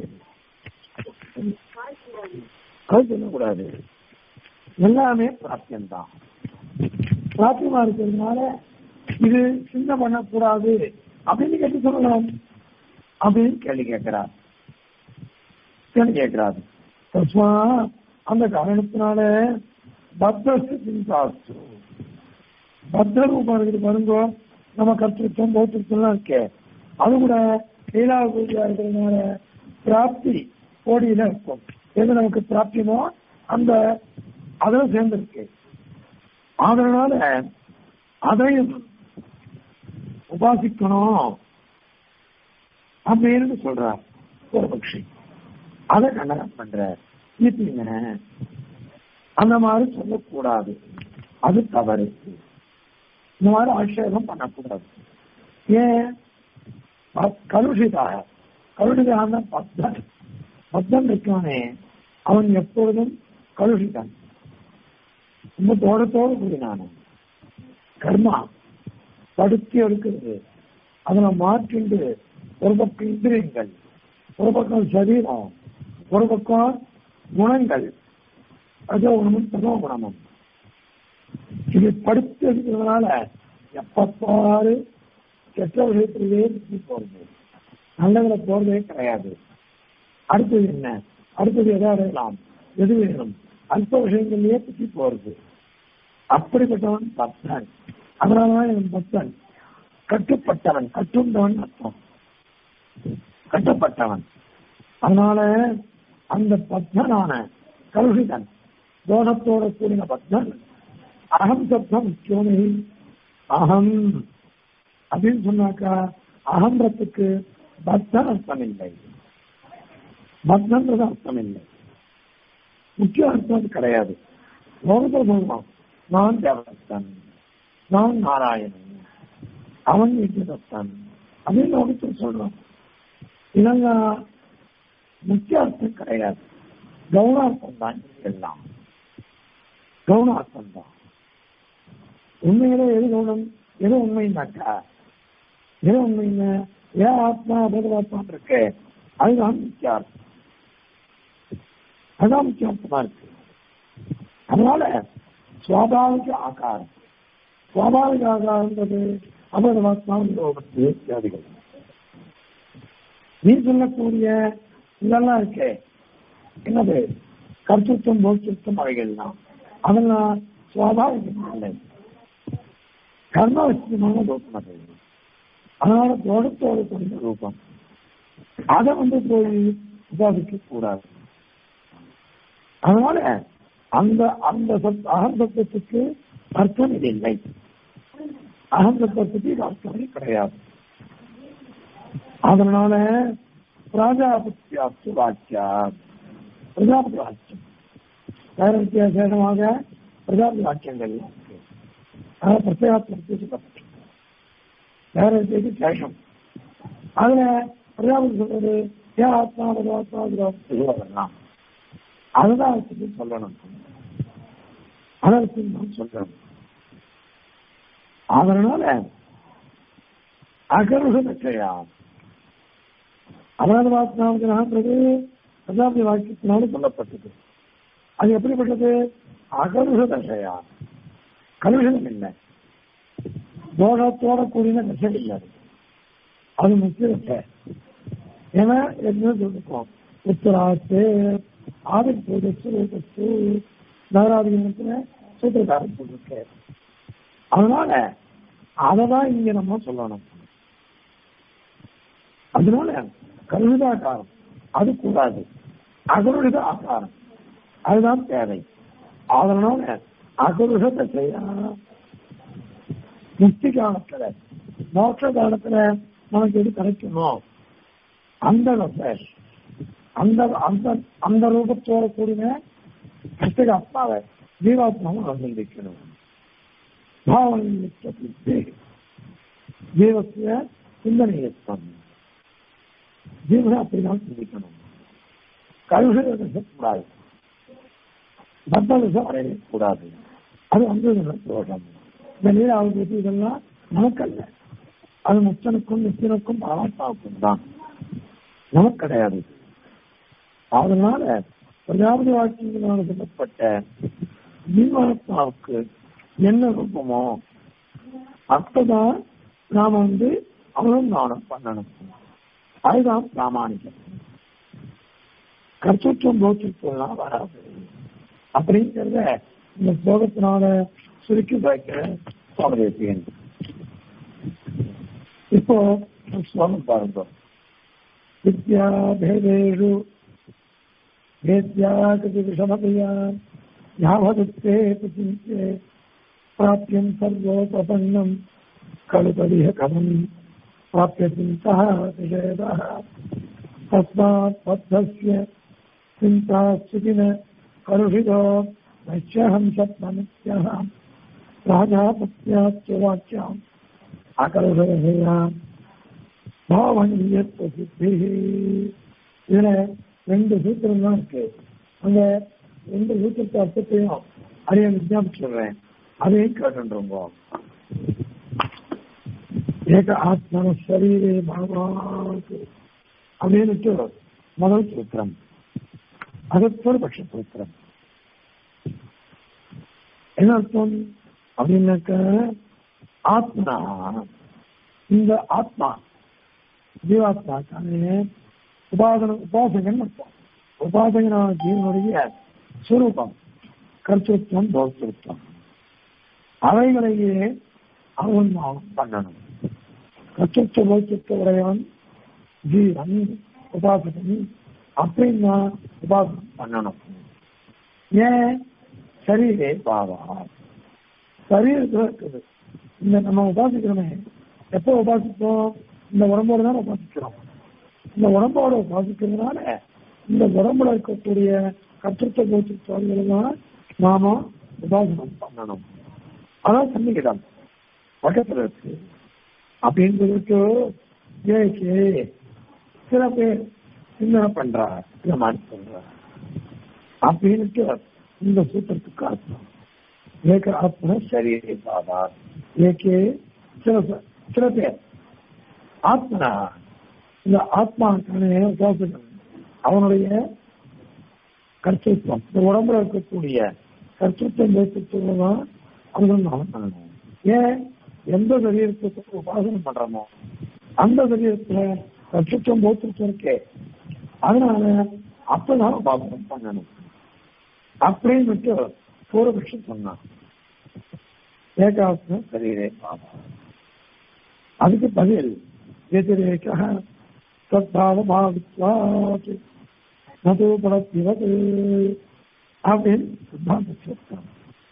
அது சொல்லக்கூடாது எல்லாமே பிராப்தியம்தான் பிராப்தியமா இருக்கிறதுனால இது சின்ன பண்ணக்கூடாது அப்படின்னு கேட்டு சொல்லலாம் அப்படின்னு கேள்வி கேட்கிறார் கேள்வி கேட்கிறாரு தஸ்மா அந்த காரணத்தினால பத்தஸ்து சிந்தாஸ்து பத்த ரூபம் இருக்குது பாருங்க நம்ம கற்றுத்தம் பௌத்திருத்தம்லாம் இருக்கே அது கூட லீலா பூஜையா இருக்கிறதுனால பிராப்தி கோடியில இருக்கும் எது நமக்கு பிராப்தியமோ அந்த அதில் சேர்ந்திருக்கு அதனால அதையும் உபாசிக்கணும் அப்படின்னு சொல்றார் ஒரு பக்ஷி அதை கண்டனம் பண்ற நீங்க அந்த மாதிரி சொல்லக்கூடாது அது தவறு இந்த மாதிரி ஆட்சேபம் பண்ணக்கூடாது ஏன் கலுஷிதாக கலுஷிதாக பத்தன் பத்தன் இருக்கானே அவன் எப்பொழுதும் கலுஷிதான் ரொம்ப தோடத்தோடு கூடினானே கர்மா படுத்தி எடுக்கிறது அதுல மாற்றிண்டு ஒரு பக்கம் இந்திரியங்கள் ஒரு பக்கம் சரீரம் ஒரு பக்கம் குணங்கள் ரஜோ குணமும் தமோ குணமும் இது படுத்து எடுக்கிறதுனால எப்ப பாரு கெட்ட விஷயத்திலேயே சுற்றி போறது நல்லதுல போறதே கிடையாது அடுத்தது என்ன அடுத்தது எதை அடையலாம் எது வேணும் அல்ப விஷயங்கள்லயே சுற்றி போறது அப்படிப்பட்டவன் பக்தன் அதனாலதான் இவன் பக்தன் கட்டுப்பட்டவன் கட்டுண்டவன் அர்த்தம் கட்டப்பட்டவன் அதனால அந்த பக்தனான கலுஷிதன் தோஷத்தோட கூடின பக்தன் அகம் சப்தம் முக்கியோனி அகம் அப்படின்னு சொன்னாக்கா அகன்றதுக்கு பக்தன் அர்த்தம் இல்லை பக்தன்றது அர்த்தம் இல்லை முக்கிய அர்த்தம் அது கிடையாது லோகத்தில் சொல்லுவான் நான் தேவதத்தன் நான் நாராயணன் அவன் விஜயதத்தன் அப்படின்னு லோகத்தில் சொல்றான் இதெல்லாம் முக்கிய அர்த்தம் கிடையாது கவுனார்த்தம் தான் எல்லாம் கவுனார்த்தம் தான் உண்மையில எது கவுனம் எது உண்மைன்னாக்கா எது உண்மைன்னு ஏன் ஆத்மா அபகவாத்மான் இருக்கு அதுதான் முக்கிய அர்த்தம் அதுதான் முக்கிய அர்த்தமா இருக்கு அதனால சுவாபாவிக ஆகாரம் சுவாபாவிக ஆகாரன்றது அபகவாத்மாவின் லோகத்து வியாதிகள் நீ சொல்லக்கூடிய இதெல்லாம் இருக்கே என்னது கர்த்தத்துவம் போக்கிருத்தம் அவைகள்லாம் அதெல்லாம் சுவாபாவிகம் இல்லை கர்மவசியமான ரூபம் அது அதனால தோட்டத்தோடு கூடிய ரூபம் அதை வந்து போய் உபாதிக்க கூடாது அதனால அந்த அந்த அகந்தத்துவத்துக்கு அர்த்தம் இது இல்லை அகந்தத்துவத்துக்கு இது அர்த்தமே கிடையாது அதனால பிராஜாபத்தியாத்து வாக்கியா பிரஜாபதி வாக்கியம் வேற வித்தியாசமாக பிரஜாபதி வாக்கியங்கள் இருக்கு அதாவது பிரத்யேகத்தை சொல்லப்பட்டு வேற வித்தியாசம் சேஷம் அதுல பிரஜாபதி சொல்றது ஏன் ஆத்மா பகவாத்மா சொல்லலாம் அதுதான் வச்சுட்டு சொல்லணும் அதற்கு நான் சொல்றேன் அதனால அகருஷ நிச்சயா அபராதவாத்மாவுக்கு பிரஜாபதி வாக்கியத்தினால சொல்லப்பட்டது அது எப்படிப்பட்டது அகருஷ தசையா கலுஷம் இல்லை தோஷத்தோட கூடின தசை இல்லை அது. அது முக்கிய தசை ஏன்னா என்ன சொல்லிருக்கோம் உத்தராத்து ஆதி பூஜத்து ரூபத்து நகராதிகத்துல சூத்திரக்காரன் சொல்லிருக்க அதனால அததான் இங்க நம்ம சொல்லணும் அதனால கருவிதாக்காரம் அது கூடாது அகருட ஆகாரம் அதுதான் தேவை அதனால அகருஷத்தை செய்ய முக்தி காலத்துல மோட்ச காலத்துல நமக்கு எது கிடைக்கணும் அந்த தசை அந்த அந்த அந்த ரூபத்தோட கூடின பிரத்யேக ஆத்மாவை ஜீவாத்மாவும் அனுசந்திக்கணும் பாவனை ஜீவசிய சிந்தனையத்தம் ஜீவனை அப்படிதான் சிந்திக்கணும் கழுகு கூடாது பத்த விஷம் அடையக்கூடாது அது வந்து தோஷம் இந்த நீராவது இதெல்லாம் நமக்கல்ல அது முச்சனுக்கும் நிச்சயனுக்கும் பரமாத்மாவுக்கும் தான் நமக்கு கிடையாது அதனால பிரஜாபதி வாக்கியங்களால் சொல்லப்பட்ட ஜீவாத்மாவுக்கு என்ன ரூபமோ அப்பதான் நாம வந்து அவனும் பண்ணணும் அதுதான் பிராமணிகம் கர்த்தத்துவம் போக்கித்துவம்லாம் வராது அப்படிங்கிறத இந்த ஸ்லோகத்தினால சுருக்கி வைக்கிற சுவாமதேசியன் இப்போ ஸ்லோகம் பாருங்க வித்யாபேதேஷு भेद्यागति विषमतया यावदुक्ते चिन्त्ये प्राप्यं सर्वोपपन्नं खलु तदिह कथं प्राप्य चिन्तः विषयतः तस्मात् बद्धस्य चिन्ताश्चितिन कलुषितो नश्यहं सत्त्वनित्यः राजापत्याच्च वाक्याम् अकलुषया भावनीयत्वसिद्धिः இதில் ரெண்டு சூத்திரம் தான் இருக்கு அந்த ரெண்டு சூத்திரத்தை அர்த்தத்தையும் அதைய விஜாபிச்சு சொல்றேன் அதையும் கேட்டுருங்க ஏக ஆத்மன சரீரே பகவான் அப்படின்னு முதல் சூத்திரம் அது பூர்வபக்ஷ சூத்திரம் என்ன அர்த்தம் அப்படின்னாக்க ஆத்மா இந்த ஆத்மா ஜீவாத்மாக்கானே உபாசன உபாசகன் அர்த்தம் உபாசகனான ஜீவனுடைய சுரூபம் கர்த்தத்துவம் போக்திருத்தம் அவைகளையே அவன் பண்ணணும் கர்த்தத்துவ போக்திருத்த உடையவன் ஜீவன் உபாசகன் அப்படின்னா உபாசனம் பண்ணணும் ஏன் சரீரே பாவா சரீரத்தில் இருக்குது இந்த நம்ம உபாசிக்கிறோமே எப்போ உபாசிப்போம் இந்த உடம்போடு தான் உபாசிக்கிறோம் இந்த உடம்போட உபாசிக்கிறதுனால இந்த உடம்புல இருக்கக்கூடிய கற்றுத்த போச்சுதான் நாம உபாசனம் பண்ணணும் அதான் சன்னிகிடம் பக்கத்துல இருக்கு அப்படின்னு சொல்லிட்டு ஏகே சில பேர் சிந்தனை பண்றா இந்த மாதிரி பண்றா அப்படின்ட்டு இந்த சூத்திரத்துக்கு அர்த்தம் ஏக ஆத்ம சரீரே பாபா ஏகே சில சில பேர் ஆத்மனா இந்த ஆத்மாக்கான உபாசகன் அவனுடைய கர்த்தத்துவம் இந்த உடம்புல இருக்கக்கூடிய கர்த்தத்துவம் நேற்றுத்துவம் அவர்கள் நாம் பண்ணணும் ஏன் எந்த சரீரத்துக்கு உபாசனம் பண்றோமோ அந்த சரீரத்துல கர்த்தத்துவம் போத்துட்டு இருக்கே அதனால அப்பதான் உபாசனம் பண்ணணும் அப்படின்னு பூர்வபக்ஷம் சொன்னான் ஏகாத்ம சரீரே பாபா அதுக்கு பதில் व्यतिरेकः तद्भावभावित्वात् न तु पडत्तिवत् அப்படின்னு சித்தாந்த சொல்றாங்க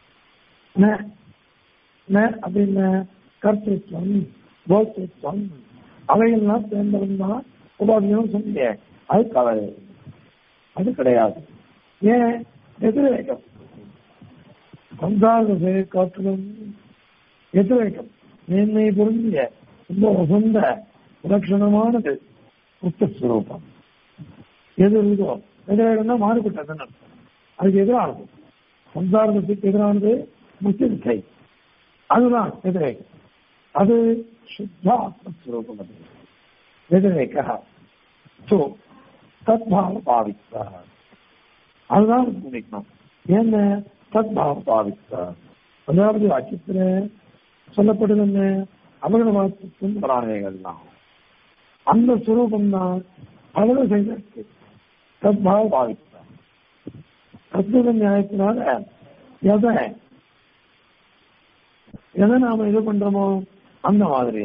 அப்படின்னு கர்த்தத்துவம் போக்திருத்தம் அவைகள்லாம் சேர்ந்தவன் தான் உபாதியம் சொன்னீங்க அது கவலை அது கிடையாது ஏன் எதிரேகம் சம்சாரத்தை காட்டிலும் எதிரேகம் மேன்மை பொருந்திய ரொம்ப உசந்த விலட்சணமானது முக்தஸ்வரூபம் எது இருக்கோ எதிராகனா மாறுபட்டதுன்னு அர்த்தம் அதுக்கு எதிரானது சம்சாரத்துக்கு எதிரானது முக்தி திசை அதுதான் எதிரேகம் அது சுத்த ஆத்மஸ்வரூபம் அது எதிரேக ஸோ தத்பாவ பாவித்தா அதுதான் நினைக்கணும் என்ன தத்பாவ பாவித்தா அதாவது வாக்கியத்துல சொல்லப்படுது என்ன அபகடவாசத்தின் பிராணிகள்லாம் அந்த சுரூபம் தான் பலது செய்தற்கு தத்பாவ பாவித்தார் தத்துவ நியாயத்தினால எதை எதை நாம இது பண்றோமோ அந்த மாதிரி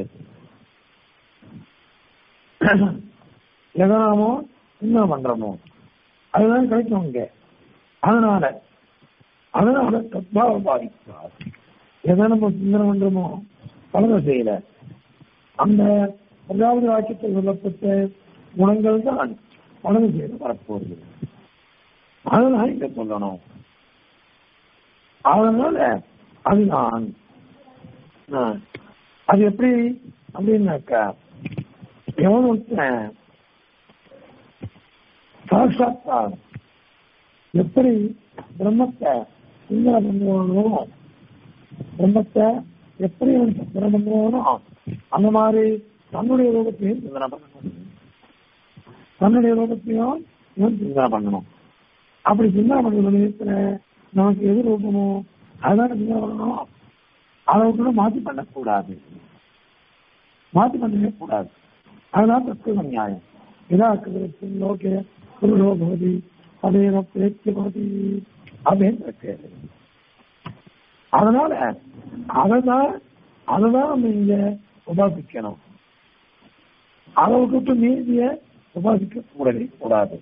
எதை நாமோ என்ன பண்றோமோ அதுதான் கிடைக்கும் இங்க அதனால அதனால தத்பாவ பாதிக்கிறார் எதை நம்ம சிந்தனை பண்றோமோ பலதை செய்யல அந்த அதாவது வாக்கியத்தில் சொல்லப்பட்ட குணங்கள் தான் பலது செய்து வரப்போகுது அதெல்லாம் இங்க சொல்லணும் அதனால அதுதான் அது எப்படி அப்படின்னாக்கா எவன் ஒருத்தன் சாட்சாத்தான் எப்படி பிரம்மத்தை சிந்தனை பண்ணுவானோ பிரம்மத்தை எப்படி அவன் சிந்தனை பண்ணுவானோ அந்த மாதிரி தன்னுடைய ரூபத்தையும் சிந்தனை பண்ணணும் தன்னுடைய ரூபத்தையும் இவன் சிந்தனை பண்ணணும் அப்படி சிந்தனை பண்ணுற நேரத்துல நமக்கு எது ரூபமோ அதான் சிந்தனை பண்ணணும் அதை கூட மாற்றி பண்ணக்கூடாது மாற்றி பண்ணவே கூடாது அதுதான் தத்துவ நியாயம் இதா கிருத்தின் லோகே குருடோ பவதி அதேவ பிரேத்திய பவதி அப்படின்னு இருக்கு அதனால அதைதான் அதைதான் நம்ம இங்க உபாசிக்கணும் அதை விட்டுட்டு மீதிய உபாசிக்க கூடவே கூடாது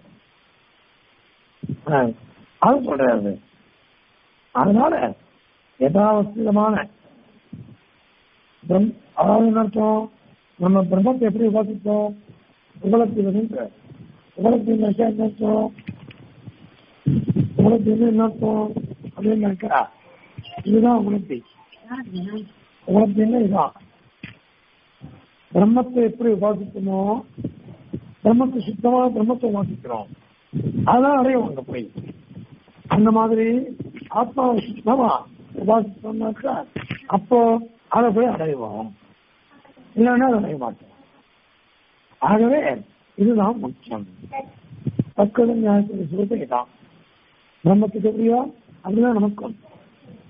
அது சொல்றாரு அதனால யதாவஸ்திதமான அதாவது என்ன அர்த்தம் நம்ம பிரம்மத்தை எப்படி உபாசித்தோம் உபலப்திவதுன்ற உபலப்தி என்ன அர்த்தம் உபலப்தி என்ன அர்த்தம் அப்படின்னாக்கா இதுதான் உபலப்தி உபலப்தின்னா இதுதான் பிரம்மத்தை எப்படி உபாசிக்கணுமோ பிரம்மத்தை சுத்தமா பிரம்மத்தை உபாசிக்கிறோம் அதான் அடையும் அங்க போய் அந்த மாதிரி ஆத்மாவை சுத்தமா உபாசித்தோம்னாக்கா அப்போ அதை போய் அடைவோம் இல்லைன்னா அதை அடைய மாட்டோம் ஆகவே இதுதான் முக்கியம் தக்கது நியாயத்தின் சுரத்தை தான் பிரம்மத்துக்கு எப்படியோ அப்படிதான் நமக்கும்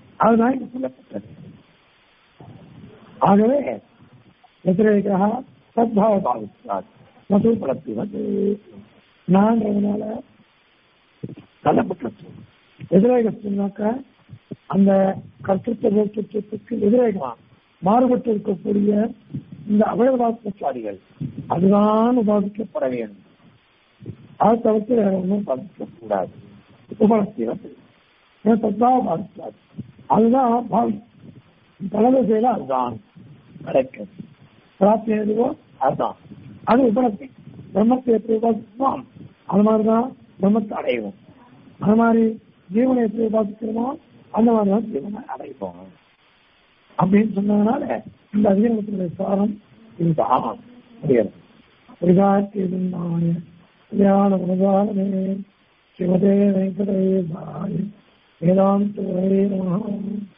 அதுதான் இங்க சொல்லப்பட்டது ஆகவே व्यतिरेकः சத்பாவ பாவித்தார் மசூ படத்தினது நான்றதுனால தள்ளப்பட்டது எதிரேகத்துனாக்க அந்த கர்த்தத்துவ போக்கியத்துவத்துக்கு எதிரேகமா மாறுபட்டு இருக்கக்கூடிய இந்த அவயவாத்மச்சாரிகள் அதுதான் உபாதிக்கப்பட வேண்டும் அது தவிர்த்து வேற ஒன்றும் பாதிக்க கூடாது உபலத்திரம் தத்தாக பாதிக்காது அதுதான் பாவி தலைமை செய்த அதுதான் கிடைக்கும் பிராப்தி எதுவோ அதுதான் அது உபலத்தி பிரம்மத்தை எப்படி உபாதிக்கிறோம் அது மாதிரிதான் பிரம்மத்தை அடைவோம் அது மாதிரி ஜீவனை எப்படி உபாதிக்கிறோமோ அந்த மாதிரிதான் ஜீவனை அடைவோம் அப்படின்னு சொன்னதுனால இந்த அதிகாரத்தினுடைய சாரம் இதுதான் முடியாது ஞான பிரதானமே சிவதே வெங்கடேசாய வேதாந்த